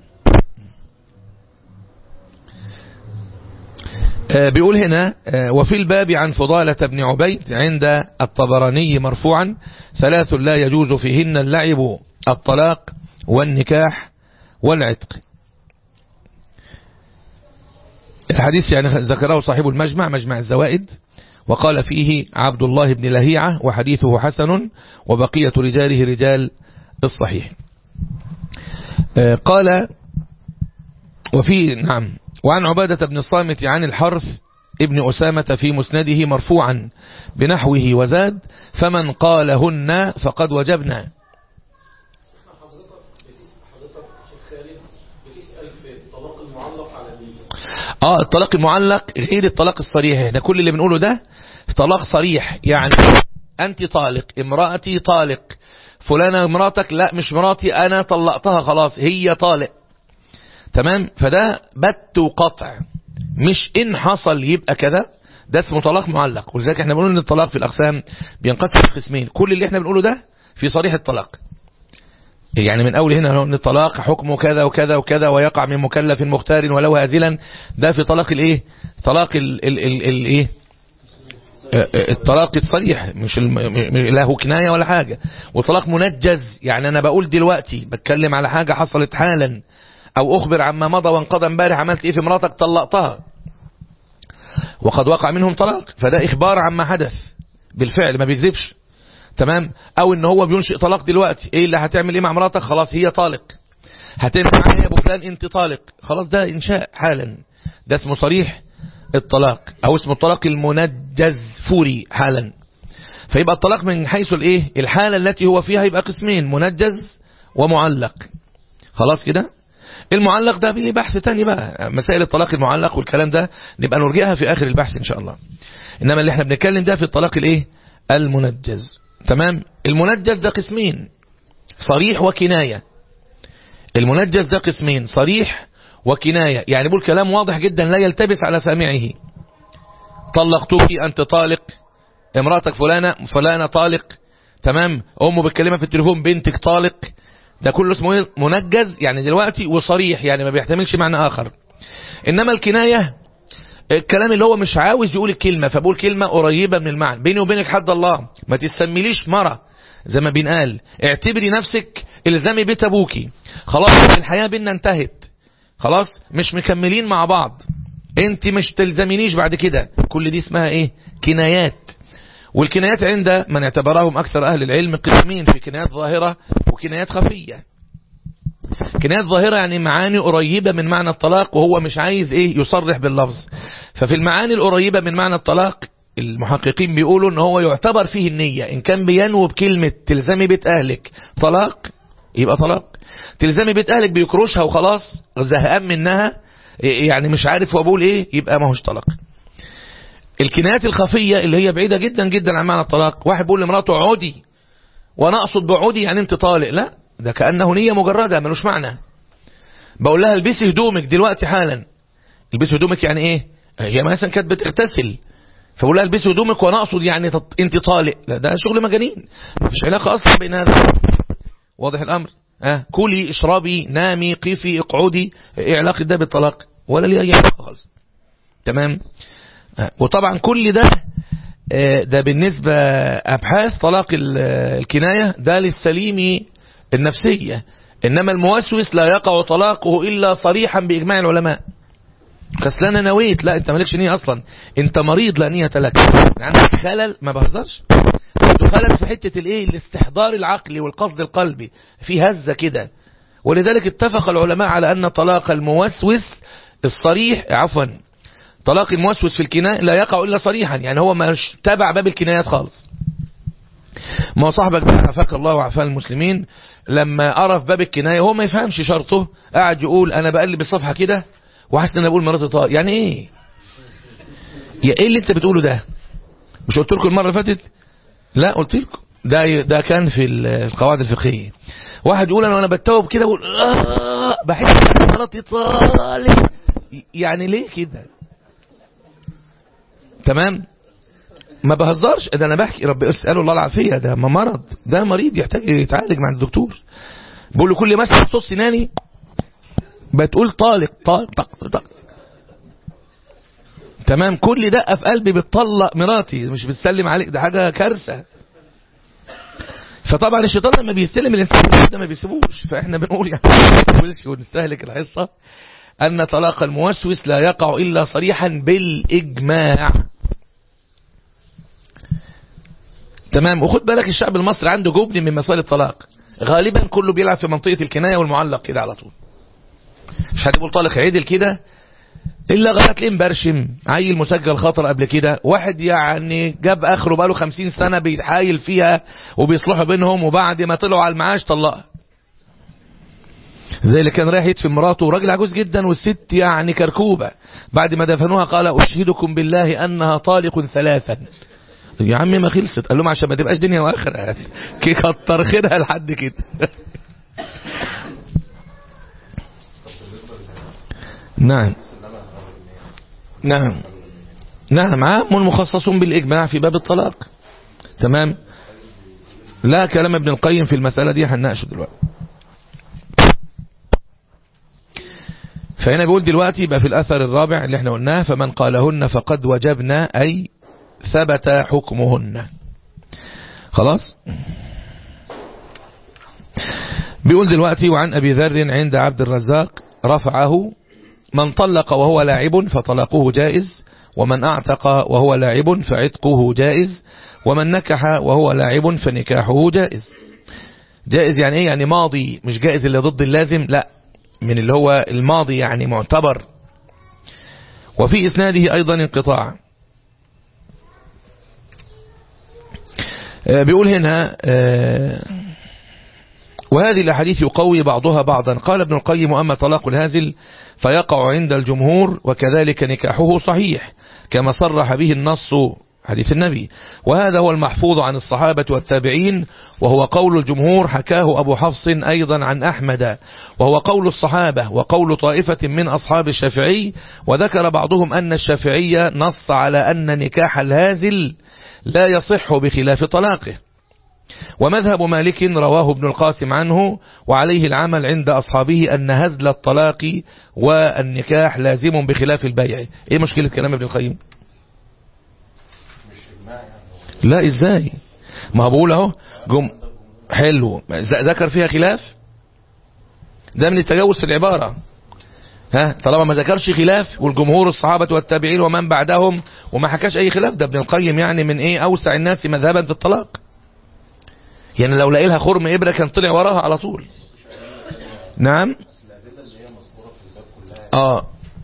آه بيقول هنا آه وفي الباب عن فضالة بن عبيد عند الطبراني مرفوعا ثلاث لا يجوز فيهن اللعب الطلاق والنكاح والعتق الحديث يعني ذكره صاحب المجمع مجمع الزوائد وقال فيه عبد الله بن لهيعة وحديثه حسن وبقية رجاله رجال الصحيح قال وفي نعم وعن عبادة بن الصامت عن الحرث ابن أسامة في مسنده مرفوعا بنحوه وزاد فمن قالهن فقد وجبنا اه الطلاق المعلق غير الطلاق الصريح ده كل اللي بنقوله ده طلاق صريح يعني انت طالق امرأتي طالق فلانة مراتك لا مش مراتي انا طلقتها خلاص هي طالق تمام فده بت وقطع مش ان حصل يبقى كذا ده اسمه طلاق معلق ولذلك احنا بنقول ان الطلاق في الاقسام بينقسم لقسمين كل اللي احنا بنقوله ده في صريح الطلاق يعني من أول هنا أن الطلاق حكمه كذا وكذا وكذا ويقع من مكلف مختار ولو هازلا ده في طلاق الايه طلاق الايه الطلاق الصريح مش له كناية ولا حاجة وطلاق منجز يعني أنا بقول دلوقتي بتكلم على حاجة حصلت حالا أو أخبر عما مضى وانقضى امبارح عملت إيه في مراتك طلقتها وقد وقع منهم طلاق فده إخبار عما حدث بالفعل ما بيكذبش تمام او ان هو بينشئ طلاق دلوقتي ايه اللي هتعمل ايه مع مراتك خلاص هي طالق هتعمل معاها يا ابو فلان انت طالق خلاص ده انشاء حالا ده اسمه صريح الطلاق او اسمه الطلاق المنجز فوري حالا فيبقى الطلاق من حيث الايه الحالة التي هو فيها يبقى قسمين منجز ومعلق خلاص كده المعلق ده ليه بحث تاني بقى مسائل الطلاق المعلق والكلام ده نبقى نرجعها في اخر البحث ان شاء الله انما اللي احنا بنتكلم ده في الطلاق الايه المنجز تمام المنجز ده قسمين صريح وكناية المنجز ده قسمين صريح وكناية يعني بقول كلام واضح جدا لا يلتبس على سامعه طلقتك أنت طالق امراتك فلانة فلانة طالق تمام أمه بتكلمها في التليفون بنتك طالق ده كله اسمه منجز يعني دلوقتي وصريح يعني ما بيحتملش معنى آخر إنما الكناية الكلام اللي هو مش عاوز يقول الكلمة فبقول كلمة قريبة من المعنى بيني وبينك حد الله ما تسميليش مرة زي ما بينقال اعتبري نفسك الزامي بيت ابوكي خلاص الحياة بينا انتهت خلاص مش مكملين مع بعض انت مش تلزمينيش بعد كده كل دي اسمها ايه كنايات والكنايات عند من اعتبرهم اكثر اهل العلم قسمين في كنايات ظاهرة وكنايات خفية كنايات ظاهرة يعني معاني قريبة من معنى الطلاق وهو مش عايز ايه يصرح باللفظ ففي المعاني القريبة من معنى الطلاق المحققين بيقولوا ان هو يعتبر فيه النية ان كان بينوب بكلمة تلزمي بيت اهلك طلاق يبقى طلاق تلزمي بيت اهلك بيكرشها وخلاص زهقان منها يعني مش عارف وابول ايه يبقى ما هوش طلاق الكنايات الخفية اللي هي بعيدة جدا جدا عن معنى الطلاق واحد بيقول لمراته عودي وانا اقصد بعودي يعني انت طالق لا ده كأنه نية مجردة ملوش معنى بقول لها البسي هدومك دلوقتي حالا البسي هدومك يعني ايه هي مثلا كانت بتغتسل فبقول لها البسي هدومك وانا اقصد يعني تط... انت طالق لا ده شغل مجانين مفيش علاقة اصلا بين هذا واضح الامر اه كلي اشربي نامي قفي اقعدي ايه علاقة ده بالطلاق ولا ليه اي علاقة خالص تمام آه. وطبعا كل ده آه ده بالنسبة ابحاث طلاق الكناية ده للسليم النفسية انما الموسوس لا يقع طلاقه الا صريحا باجماع العلماء كسلان انا نويت لا انت مالكش نية اصلا انت مريض لا نية لك عندك خلل ما بهزرش عنده خلل في حتة الايه الاستحضار العقلي والقصد القلبي في هزة كده ولذلك اتفق العلماء على ان طلاق الموسوس الصريح عفوا طلاق الموسوس في الكناية لا يقع الا صريحا يعني هو مش تبع باب الكنايات خالص ما هو صاحبك بقى عفاك الله وعفا المسلمين لما قرا في باب الكناية هو ما يفهمش شرطه قاعد يقول انا بقلب الصفحة كده وحاسس ان انا بقول مراتي طار يعني ايه يا ايه اللي انت بتقوله ده مش قلت لكم المره اللي فاتت لا قلت لكم ده ده كان في القواعد الفقهيه واحد يقول انا وانا بتوب كده بقول آه بحس ان مراتي طالع يعني ليه كده تمام ما بهزرش ده انا بحكي رب اساله الله العافيه ده ما مرض ده مريض يحتاج يتعالج مع الدكتور بقول له كل ما اسمع صوت سناني بتقول طالق طالق طق طق تمام كل دقه في قلبي بتطلق مراتي مش بتسلم عليك ده حاجه كارثه فطبعا الشيطان لما بيستلم الانسان ده ما بيسيبوش فاحنا بنقول يعني ما نقولش ونستهلك الحصه ان طلاق الموسوس لا يقع الا صريحا بالاجماع تمام وخد بالك الشعب المصري عنده جبن من مسائل الطلاق غالبا كله بيلعب في منطقه الكنايه والمعلق كده على طول مش حد يقول طالق عدل كده الا غلط ليه مبرشم عيل مسجل خطر قبل كده واحد يعني جاب اخره بقاله خمسين سنة بيتحايل فيها وبيصلحوا بينهم وبعد ما طلعوا على المعاش طلقها زي اللي كان رايح يدفن مراته وراجل عجوز جدا والست يعني كركوبة بعد ما دفنوها قال اشهدكم بالله انها طالق ثلاثا يا عم ما خلصت قال لهم عشان ما تبقاش دنيا واخره كي كتر خيرها لحد كده نعم نعم نعم عام مخصص بالإجماع في باب الطلاق تمام لا كلام ابن القيم في المسألة دي هنناقشه دلوقتي فهنا بيقول دلوقتي يبقى في الأثر الرابع اللي احنا قلناه فمن قالهن فقد وجبنا أي ثبت حكمهن خلاص بيقول دلوقتي وعن أبي ذر عند عبد الرزاق رفعه من طلق وهو لاعب فطلاقه جائز ومن اعتق وهو لاعب فعتقه جائز ومن نكح وهو لاعب فنكاحه جائز جائز يعني ايه يعني ماضي مش جائز اللي ضد اللازم لا من اللي هو الماضي يعني معتبر وفي اسناده ايضا انقطاع بيقول هنا وهذه الأحاديث يقوي بعضها بعضا قال ابن القيم أما طلاق الهازل فيقع عند الجمهور وكذلك نكاحه صحيح كما صرح به النص حديث النبي وهذا هو المحفوظ عن الصحابة والتابعين وهو قول الجمهور حكاه أبو حفص أيضا عن أحمد وهو قول الصحابة وقول طائفة من أصحاب الشافعي وذكر بعضهم أن الشافعي نص على أن نكاح الهازل لا يصح بخلاف طلاقه ومذهب مالك رواه ابن القاسم عنه وعليه العمل عند أصحابه أن هزل الطلاق والنكاح لازم بخلاف البيع ايه مشكلة كلام ابن القيم لا ازاي ما بقول اهو جم حلو ذكر فيها خلاف ده من التجاوز في العبارة ها طالما ما ذكرش خلاف والجمهور الصحابة والتابعين ومن بعدهم وما حكاش اي خلاف ده ابن القيم يعني من ايه اوسع الناس مذهبا في الطلاق يعني لو لاقي لها خرم ابره كان طلع وراها على طول نعم اه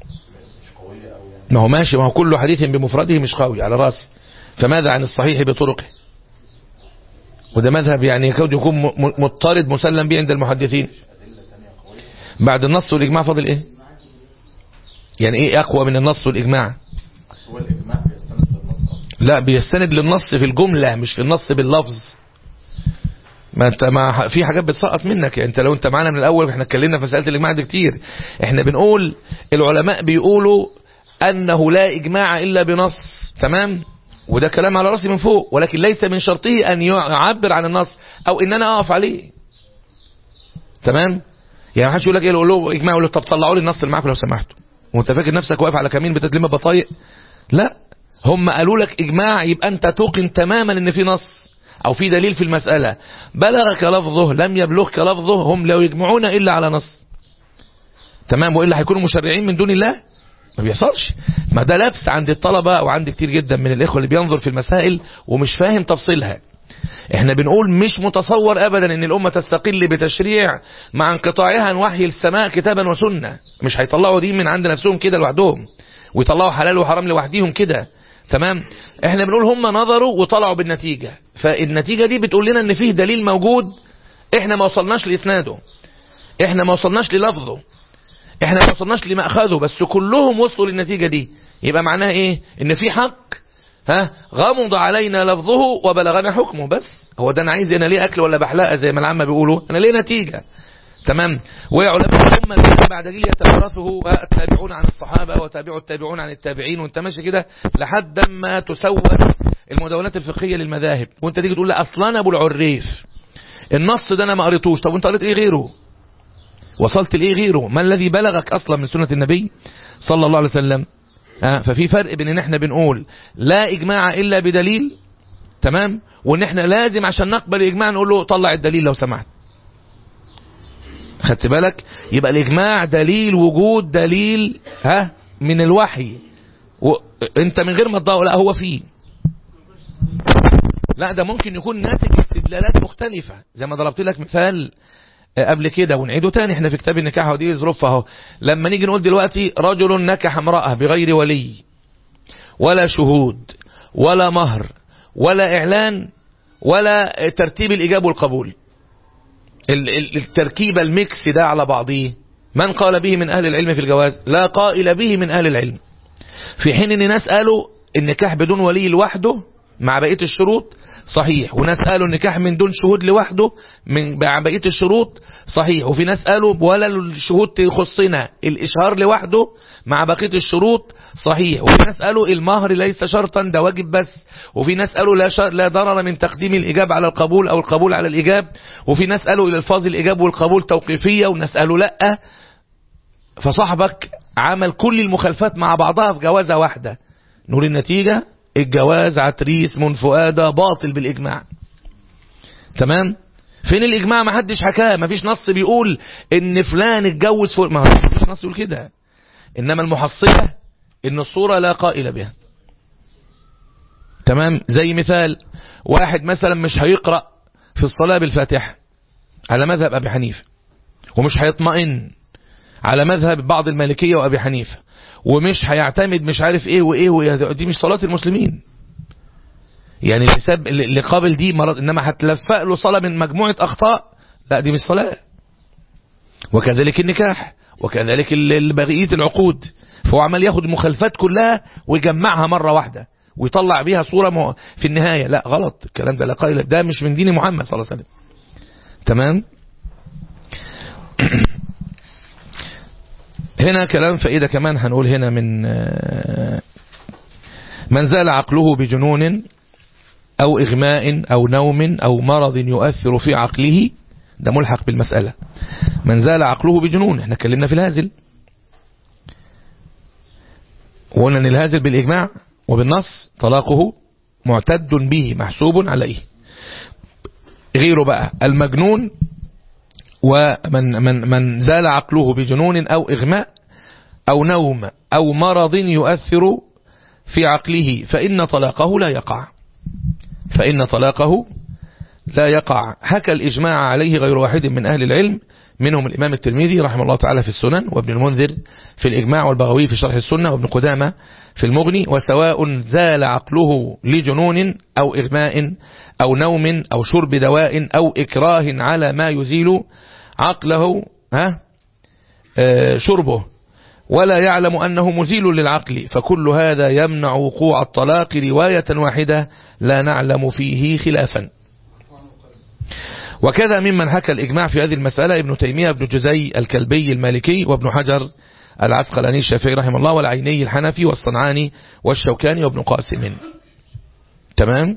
ما هو ماشي ما هو كل حديث بمفرده مش قوي على راسي فماذا عن الصحيح بطرقه وده مذهب يعني يكاد يكون مضطرد مسلم به عند المحدثين بعد النص والإجماع فاضل ايه يعني ايه اقوى من النص والإجماع هو الإجماع بيستند للنص لا بيستند للنص في الجملة مش في النص باللفظ ما انت ما في حاجات بتسقط منك يعني انت لو انت معانا من الاول احنا اتكلمنا في مساله الاجماع دي كتير احنا بنقول العلماء بيقولوا انه لا اجماع الا بنص تمام وده كلام على راسي من فوق ولكن ليس من شرطه ان يعبر عن النص او ان انا اقف عليه تمام يعني ما حدش يقول لك ايه يقول له اجماع يقول له طب طلعوا لي النص اللي معاكم لو سمحتوا وانت فاكر نفسك واقف على كمين بتتلم بطايق لا هم قالوا لك اجماع يبقى انت توقن تماما ان في نص او في دليل في المسألة بلغك لفظه لم يبلغك لفظه هم لا يجمعون الا على نص تمام والا هيكونوا مشرعين من دون الله ما بيحصلش ما ده لبس عند الطلبة وعند كتير جدا من الاخوة اللي بينظر في المسائل ومش فاهم تفصيلها احنا بنقول مش متصور ابدا ان الامة تستقل بتشريع مع انقطاعها عن وحي السماء كتابا وسنة مش هيطلعوا دي من عند نفسهم كده لوحدهم ويطلعوا حلال وحرام لوحديهم كده تمام احنا بنقول هم نظروا وطلعوا بالنتيجة فالنتيجة دي بتقول لنا ان فيه دليل موجود احنا ما وصلناش لاسناده احنا ما وصلناش للفظه احنا ما وصلناش لمأخذه بس كلهم وصلوا للنتيجة دي يبقى معناها ايه ان في حق ها غمض علينا لفظه وبلغنا حكمه بس هو ده انا عايز انا ليه اكل ولا بحلقه زي ما العامه بيقولوا انا ليه نتيجه تمام وعلماء الأمة جيل بعد جيل يتوارثه التابعون عن الصحابة وتابعوا التابعون عن التابعين وانت ماشي كده لحد ما تسود المدونات الفقهية للمذاهب وانت تيجي تقول لا اصلا ابو العريف النص ده انا ما قريتوش طب وانت قريت ايه غيره وصلت لايه غيره ما الذي بلغك اصلا من سنة النبي صلى الله عليه وسلم ها ففي فرق بين ان احنا بنقول لا اجماع الا بدليل تمام وان احنا لازم عشان نقبل الاجماع نقول له طلع الدليل لو سمحت خدت بالك يبقى الاجماع دليل وجود دليل ها من الوحي و... انت من غير ما تضاء لا هو فيه لا ده ممكن يكون ناتج استدلالات مختلفة زي ما ضربت لك مثال قبل كده ونعيده تاني احنا في كتاب النكاح ودي ظروفها اهو لما نيجي نقول دلوقتي رجل نكح امرأة بغير ولي ولا شهود ولا مهر ولا اعلان ولا ترتيب الاجابة والقبول التركيبة الميكس ده على بعضه من قال به من أهل العلم في الجواز لا قائل به من أهل العلم في حين ان ناس قالوا النكاح بدون ولي لوحده مع بقية الشروط صحيح وناس قالوا النكاح من دون شهود لوحده من مع بقية الشروط صحيح وفي ناس قالوا ولا الشهود تخصنا الإشهار لوحده مع بقية الشروط صحيح وفي ناس قالوا المهر ليس شرطا ده واجب بس وفي ناس قالوا لا, شر لا ضرر من تقديم الإجاب على القبول أو القبول على الإجاب وفي ناس قالوا الألفاظ الإجاب والقبول توقيفية وناس قالوا لا فصاحبك عمل كل المخالفات مع بعضها في جوازة واحدة نقول النتيجة الجواز عتريس من فؤادة باطل بالإجماع تمام فين الإجماع ما حدش حكاه ما فيش نص بيقول ان فلان اتجوز فوق ما فيش نص يقول كده إنما المحصلة ان الصورة لا قائل بها تمام زي مثال واحد مثلا مش هيقرأ في الصلاة بالفاتحة على مذهب أبي حنيفة ومش هيطمئن على مذهب بعض المالكية وأبي حنيفة ومش هيعتمد مش عارف ايه وايه, وإيه دي مش صلاة المسلمين يعني اللي, ساب اللي قابل دي مرض انما هتلفق له صلاة من مجموعة اخطاء لا دي مش صلاة وكذلك النكاح وكذلك بقية العقود فهو عمال ياخد المخالفات كلها ويجمعها مرة واحدة ويطلع بيها صورة في النهاية لا غلط الكلام ده لا قائل ده مش من دين محمد صلى الله عليه وسلم تمام هنا كلام فائدة كمان هنقول هنا من من زال عقله بجنون أو إغماء أو نوم أو مرض يؤثر في عقله ده ملحق بالمسألة من زال عقله بجنون احنا اتكلمنا في الهازل وقلنا ان الهازل بالإجماع وبالنص طلاقه معتد به محسوب عليه غيره بقى المجنون ومن من من زال عقله بجنون أو إغماء أو نوم أو مرض يؤثر في عقله فإن طلاقه لا يقع فإن طلاقه لا يقع حكى الإجماع عليه غير واحد من أهل العلم منهم الإمام الترمذي رحمه الله تعالى في السنن وابن المنذر في الإجماع والبغوي في شرح السنة وابن قدامة في المغني وسواء زال عقله لجنون أو إغماء أو نوم أو شرب دواء أو إكراه على ما يزيل عقله ها آه شربه ولا يعلم أنه مزيل للعقل فكل هذا يمنع وقوع الطلاق رواية واحدة لا نعلم فيه خلافا وكذا ممن حكى الإجماع في هذه المسألة ابن تيمية ابن جزي الكلبي المالكي وابن حجر العسقلاني الشافعي رحمه الله والعيني الحنفي والصنعاني والشوكاني وابن قاسم تمام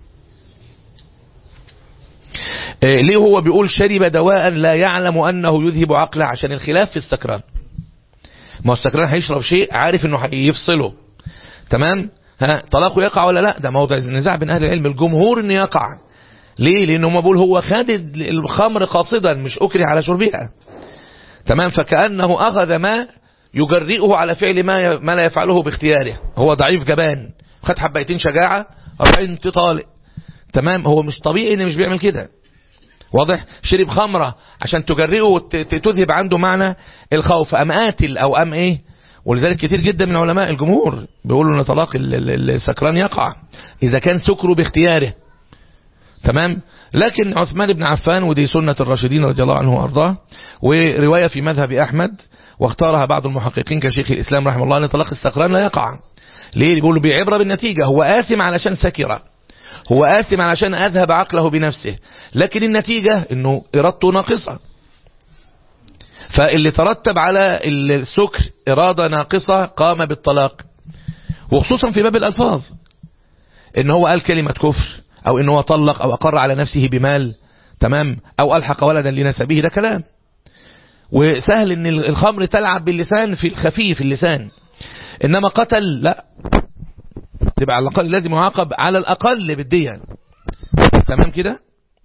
إيه ليه هو بيقول شرب دواء لا يعلم أنه يذهب عقله عشان الخلاف في السكران ما هو السكران هيشرب شيء عارف انه هيفصله تمام ها طلاقه يقع ولا لا ده موضع النزاع بين اهل العلم الجمهور انه يقع ليه لانه ما بيقول هو خد الخمر قاصدا مش اكره على شربها تمام فكانه اخذ ما يجرئه على فعل ما ما لا يفعله باختياره هو ضعيف جبان خد حبيتين شجاعه انت طالق تمام هو مش طبيعي ان مش بيعمل كده واضح شرب خمرة عشان تجرئه وتذهب عنده معنى الخوف أم قاتل أو أم إيه ولذلك كتير جدا من علماء الجمهور بيقولوا ان طلاق السكران يقع إذا كان سكره باختياره تمام لكن عثمان بن عفان ودي سنة الراشدين رضي الله عنه وأرضاه ورواية في مذهب أحمد واختارها بعض المحققين كشيخ الإسلام رحمه الله أن طلاق السكران لا يقع ليه بيقولوا بعبرة بالنتيجة هو آثم علشان سكر هو آثم علشان أذهب عقله بنفسه لكن النتيجة أنه إرادته ناقصة فاللي ترتب على السكر إرادة ناقصة قام بالطلاق وخصوصا في باب الألفاظ ان هو قال كلمة كفر او ان هو طلق او اقر على نفسه بمال تمام او الحق ولدا لنسبه ده كلام وسهل ان الخمر تلعب باللسان في الخفي في اللسان انما قتل لا تبقى على الاقل لازم يعاقب على الاقل بالدية تمام كده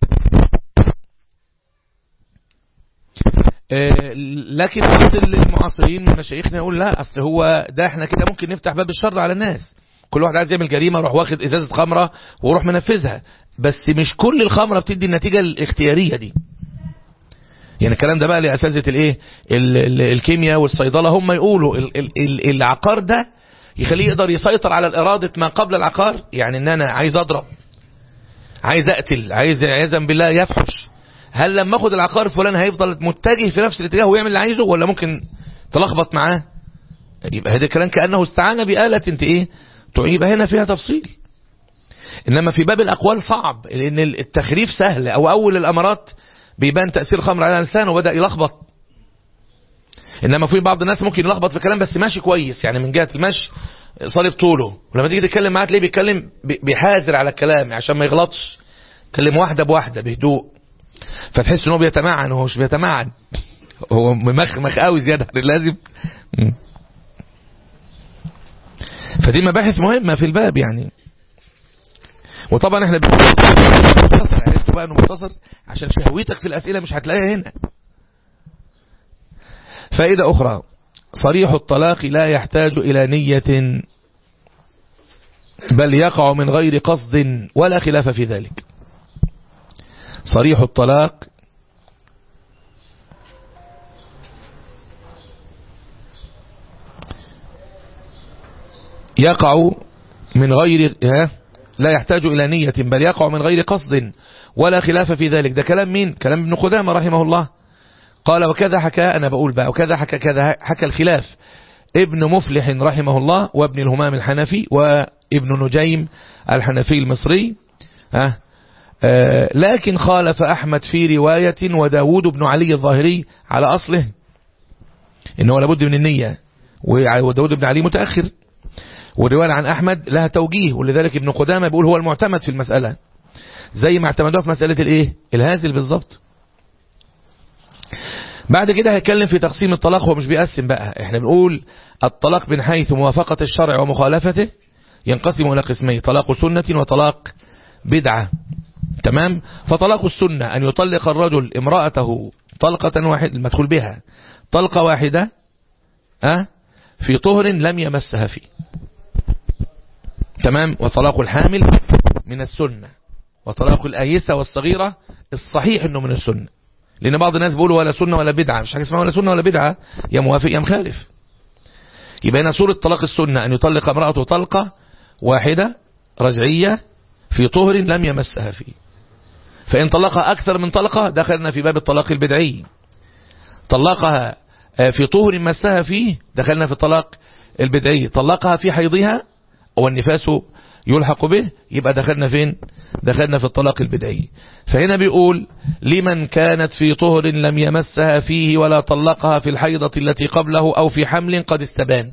آه لكن بعض المعاصرين من مشايخنا يقول لا اصل هو ده احنا كده ممكن نفتح باب الشر على الناس كل واحد عايز يعمل جريمه يروح واخد ازازه خمره ويروح منفذها بس مش كل الخمره بتدي النتيجه الاختياريه دي يعني الكلام ده بقى لاساتذه الايه الكيمياء والصيدله هم يقولوا ال ال العقار ده يخليه يقدر يسيطر على الاراده ما قبل العقار يعني ان انا عايز اضرب عايز اقتل عايز عياذا بالله يفحش هل لما اخد العقار فلان هيفضل متجه في نفس الاتجاه ويعمل اللي عايزه ولا ممكن تلخبط معاه يبقى هذا الكلام كانه استعان بآلة انت ايه يبقى هنا فيها تفصيل انما في باب الاقوال صعب لان التخريف سهل او اول الامارات بيبان تأثير الخمر على الانسان وبدأ يلخبط انما في بعض الناس ممكن يلخبط في كلام بس ماشي كويس يعني من جهة المشي صلب طوله ولما تيجي تتكلم معاه تلاقيه بيتكلم بيحاذر على الكلام عشان ما يغلطش يتكلم واحدة بواحدة بهدوء فتحس ان هو بيتمعن وهو مش بيتمعن هو مخمخ قوي زيادة عن اللازم فدي مباحث مهمة في الباب يعني وطبعا احنا بنقول مختصر عرفتوا بقى انه مختصر عشان شهوتك في الاسئلة مش هتلاقيها هنا فائدة اخرى صريح الطلاق لا يحتاج الى نية بل يقع من غير قصد ولا خلاف في ذلك صريح الطلاق يقع من غير لا يحتاج إلى نية بل يقع من غير قصد ولا خلاف في ذلك ده كلام مين كلام ابن قدامة رحمه الله قال وكذا حكى أنا بقول بقى وكذا حكى كذا حكى الخلاف ابن مفلح رحمه الله وابن الهمام الحنفي وابن نجيم الحنفي المصري ها آه لكن خالف أحمد في رواية وداود بن علي الظاهري على أصله إنه لابد من النية وداود بن علي متأخر والرواية عن أحمد لها توجيه ولذلك ابن قدامة بيقول هو المعتمد في المسألة زي ما اعتمدوها في مسألة الايه الهازل بالظبط بعد كده هيتكلم في تقسيم الطلاق هو مش بيقسم بقى احنا بنقول الطلاق من حيث موافقة الشرع ومخالفته ينقسم إلى قسمين طلاق سنة وطلاق بدعة تمام فطلاق السنة أن يطلق الرجل امرأته طلقة واحدة المدخول بها طلقة واحدة أه في طهر لم يمسها فيه تمام وطلاق الحامل من السنة وطلاق الآيسة والصغيرة الصحيح انه من السنة لان بعض الناس بيقولوا ولا سنة ولا بدعة مش حاجة اسمها ولا سنة ولا بدعة يا موافق يا مخالف يبقى هنا سورة طلاق السنة ان يطلق امرأته طلقة واحدة رجعية في طهر لم يمسها فيه فإن طلقها أكثر من طلقة دخلنا في باب الطلاق البدعي طلقها في طهر مسها فيه دخلنا في الطلاق البدعي طلقها في حيضها والنفاس يلحق به يبقى دخلنا فين دخلنا في الطلاق البدعي فهنا بيقول لمن كانت في طهر لم يمسها فيه ولا طلقها في الحيضة التي قبله أو في حمل قد استبان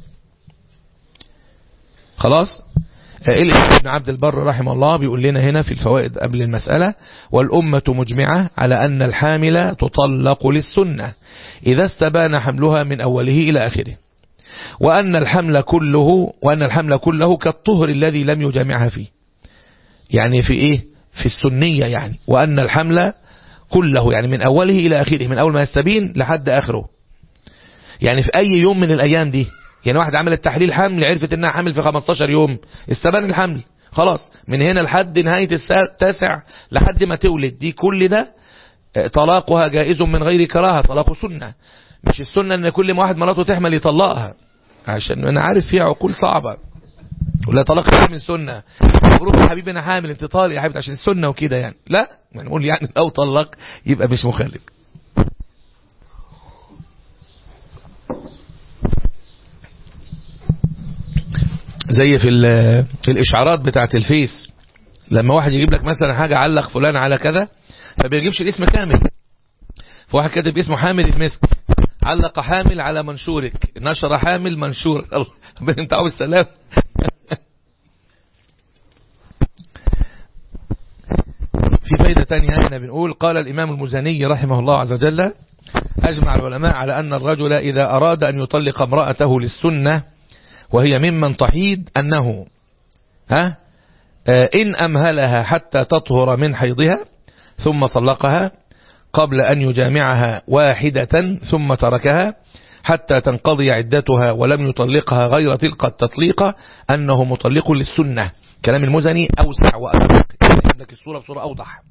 خلاص الإمام ابن عبد البر رحمه الله بيقول لنا هنا في الفوائد قبل المسألة والأمة مجمعة على أن الحامل تطلق للسنة إذا استبان حملها من أوله إلى آخره وأن الحمل كله وأن الحمل كله كالطهر الذي لم يجامعها فيه يعني في إيه في السنية يعني وأن الحمل كله يعني من أوله إلى آخره من أول ما يستبين لحد آخره يعني في أي يوم من الأيام دي يعني واحد عملت تحليل حمل عرفت انها حمل في 15 يوم استبان الحمل خلاص من هنا لحد نهاية التاسع لحد ما تولد دي كل ده طلاقها جائز من غير كراهة طلاق سنة مش السنة ان كل ما واحد مراته تحمل يطلقها عشان انا عارف فيها عقول صعبة ولا طلاق من سنة مبروك يا حبيبي انا حامل انت طالق يا حبيبي عشان السنة وكده يعني لا ما نقول يعني لو طلق يبقى مش مخالف زي في في الاشعارات بتاعه الفيس لما واحد يجيب لك مثلا حاجة علق فلان على كذا فبيجيبش الاسم كامل فواحد كاتب اسمه حامل المسك علق حامل على منشورك نشر حامل منشور الله انت عاوز السلام في فايدة تانية هنا بنقول قال الإمام المزني رحمه الله عز وجل أجمع العلماء على أن الرجل إذا أراد أن يطلق امرأته للسنة وهي ممن تحيض أنه ها إن أمهلها حتى تطهر من حيضها ثم طلقها قبل أن يجامعها واحدة ثم تركها حتى تنقضي عدتها ولم يطلقها غير تلك التطليقة أنه مطلق للسنة كلام المزني أوسع وأدق عندك الصورة بصورة أوضح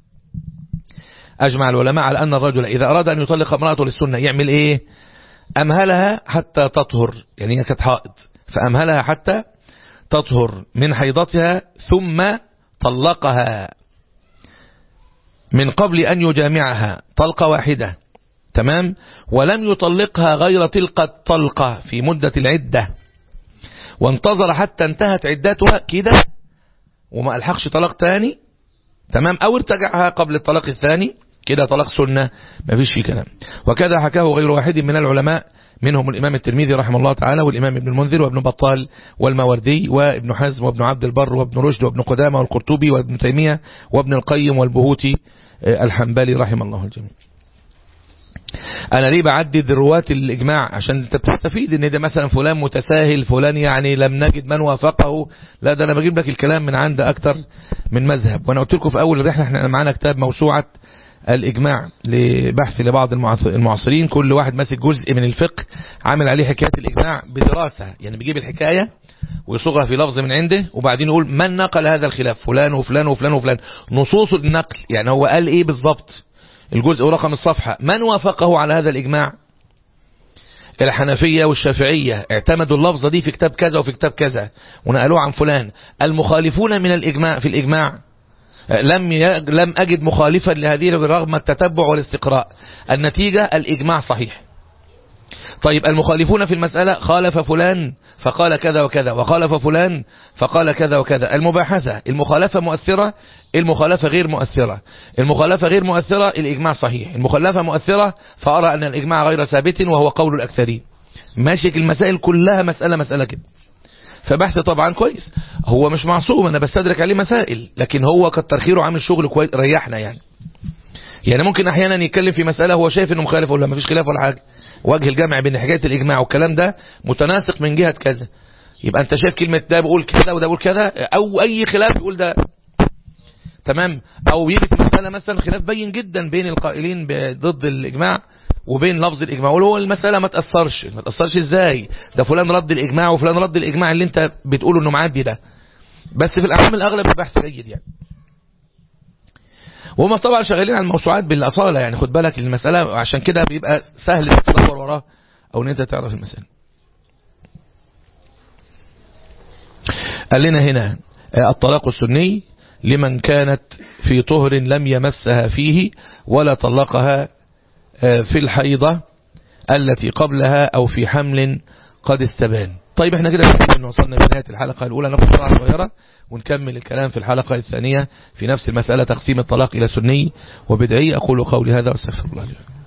أجمع العلماء على أن الرجل إذا أراد أن يطلق امرأته للسنة يعمل إيه أمهلها حتى تطهر يعني هي كانت حائض فأمهلها حتى تطهر من حيضتها ثم طلقها من قبل أن يجامعها طلقة واحدة تمام ولم يطلقها غير تلك الطلقة في مدة العدة وانتظر حتى انتهت عدتها كده وما ألحقش طلاق تاني تمام أو ارتجعها قبل الطلاق الثاني كده طلاق سنة ما فيش فيه كلام وكذا حكاه غير واحد من العلماء منهم الإمام الترمذي رحمه الله تعالى والإمام ابن المنذر وابن بطال والماوردي وابن حزم وابن عبد البر وابن رشد وابن قدامة والقرطبي وابن تيمية وابن القيم والبهوتي الحنبلي رحمه الله الجميع انا ليه بعدد رواة الاجماع عشان انت بتستفيد ان ده مثلا فلان متساهل فلان يعني لم نجد من وافقه لا ده انا بجيب لك الكلام من عند اكتر من مذهب وانا قلت لكم في اول الرحله احنا معانا كتاب موسوعه الإجماع لبحث لبعض المعاصرين كل واحد ماسك جزء من الفقه عامل عليه حكاية الإجماع بدراسة يعني بيجيب الحكاية ويصوغها في لفظ من عنده وبعدين يقول من نقل هذا الخلاف فلان وفلان وفلان وفلان نصوص النقل يعني هو قال إيه بالضبط الجزء ورقم الصفحة من وافقه على هذا الإجماع الحنفية والشافعية اعتمدوا اللفظة دي في كتاب كذا وفي كتاب كذا ونقلوه عن فلان المخالفون من الإجماع في الإجماع لم لم أجد مخالفا لهذه رغم التتبع والاستقراء النتيجة الإجماع صحيح طيب المخالفون في المسألة خالف فلان فقال كذا وكذا وخالف فلان فقال كذا وكذا المباحثة المخالفة مؤثرة المخالفة غير مؤثرة المخالفة غير مؤثرة الإجماع صحيح المخالفة مؤثرة فأرى أن الإجماع غير ثابت وهو قول الأكثرين ماشي المسائل كلها مسألة مسألة كده فبحث طبعا كويس هو مش معصوم انا بستدرك عليه مسائل لكن هو كتر خيره عامل شغل كويس ريحنا يعني يعني ممكن احيانا يتكلم في مسألة هو شايف انه مخالف ولا مفيش خلاف ولا حاجة وجه الجمع بين حكاية الاجماع والكلام ده متناسق من جهة كذا يبقى انت شايف كلمة ده بيقول كذا وده بيقول كذا او اي خلاف يقول ده تمام او يجي في مسألة مثلا خلاف بين جدا بين القائلين ضد الاجماع وبين لفظ الإجماع وهو المسألة ما تأثرش ما تأثرش إزاي ده فلان رد الإجماع وفلان رد الإجماع اللي انت بتقوله انه معدي ده بس في الأعلام الأغلب البحث جيد يعني وهم طبعا شغالين على الموسوعات بالأصالة يعني خد بالك المسألة عشان كده بيبقى سهل انك تدور وراه أو ان انت تعرف المسألة قال لنا هنا الطلاق السني لمن كانت في طهر لم يمسها فيه ولا طلقها في الحيضة التي قبلها أو في حمل قد استبان طيب احنا كده تقريبا وصلنا بنهاية الحلقة الأولى ناخد سرعة صغيرة ونكمل الكلام في الحلقة الثانية في نفس المسألة تقسيم الطلاق إلى سني وبدعي أقول قولي هذا واستغفر الله لي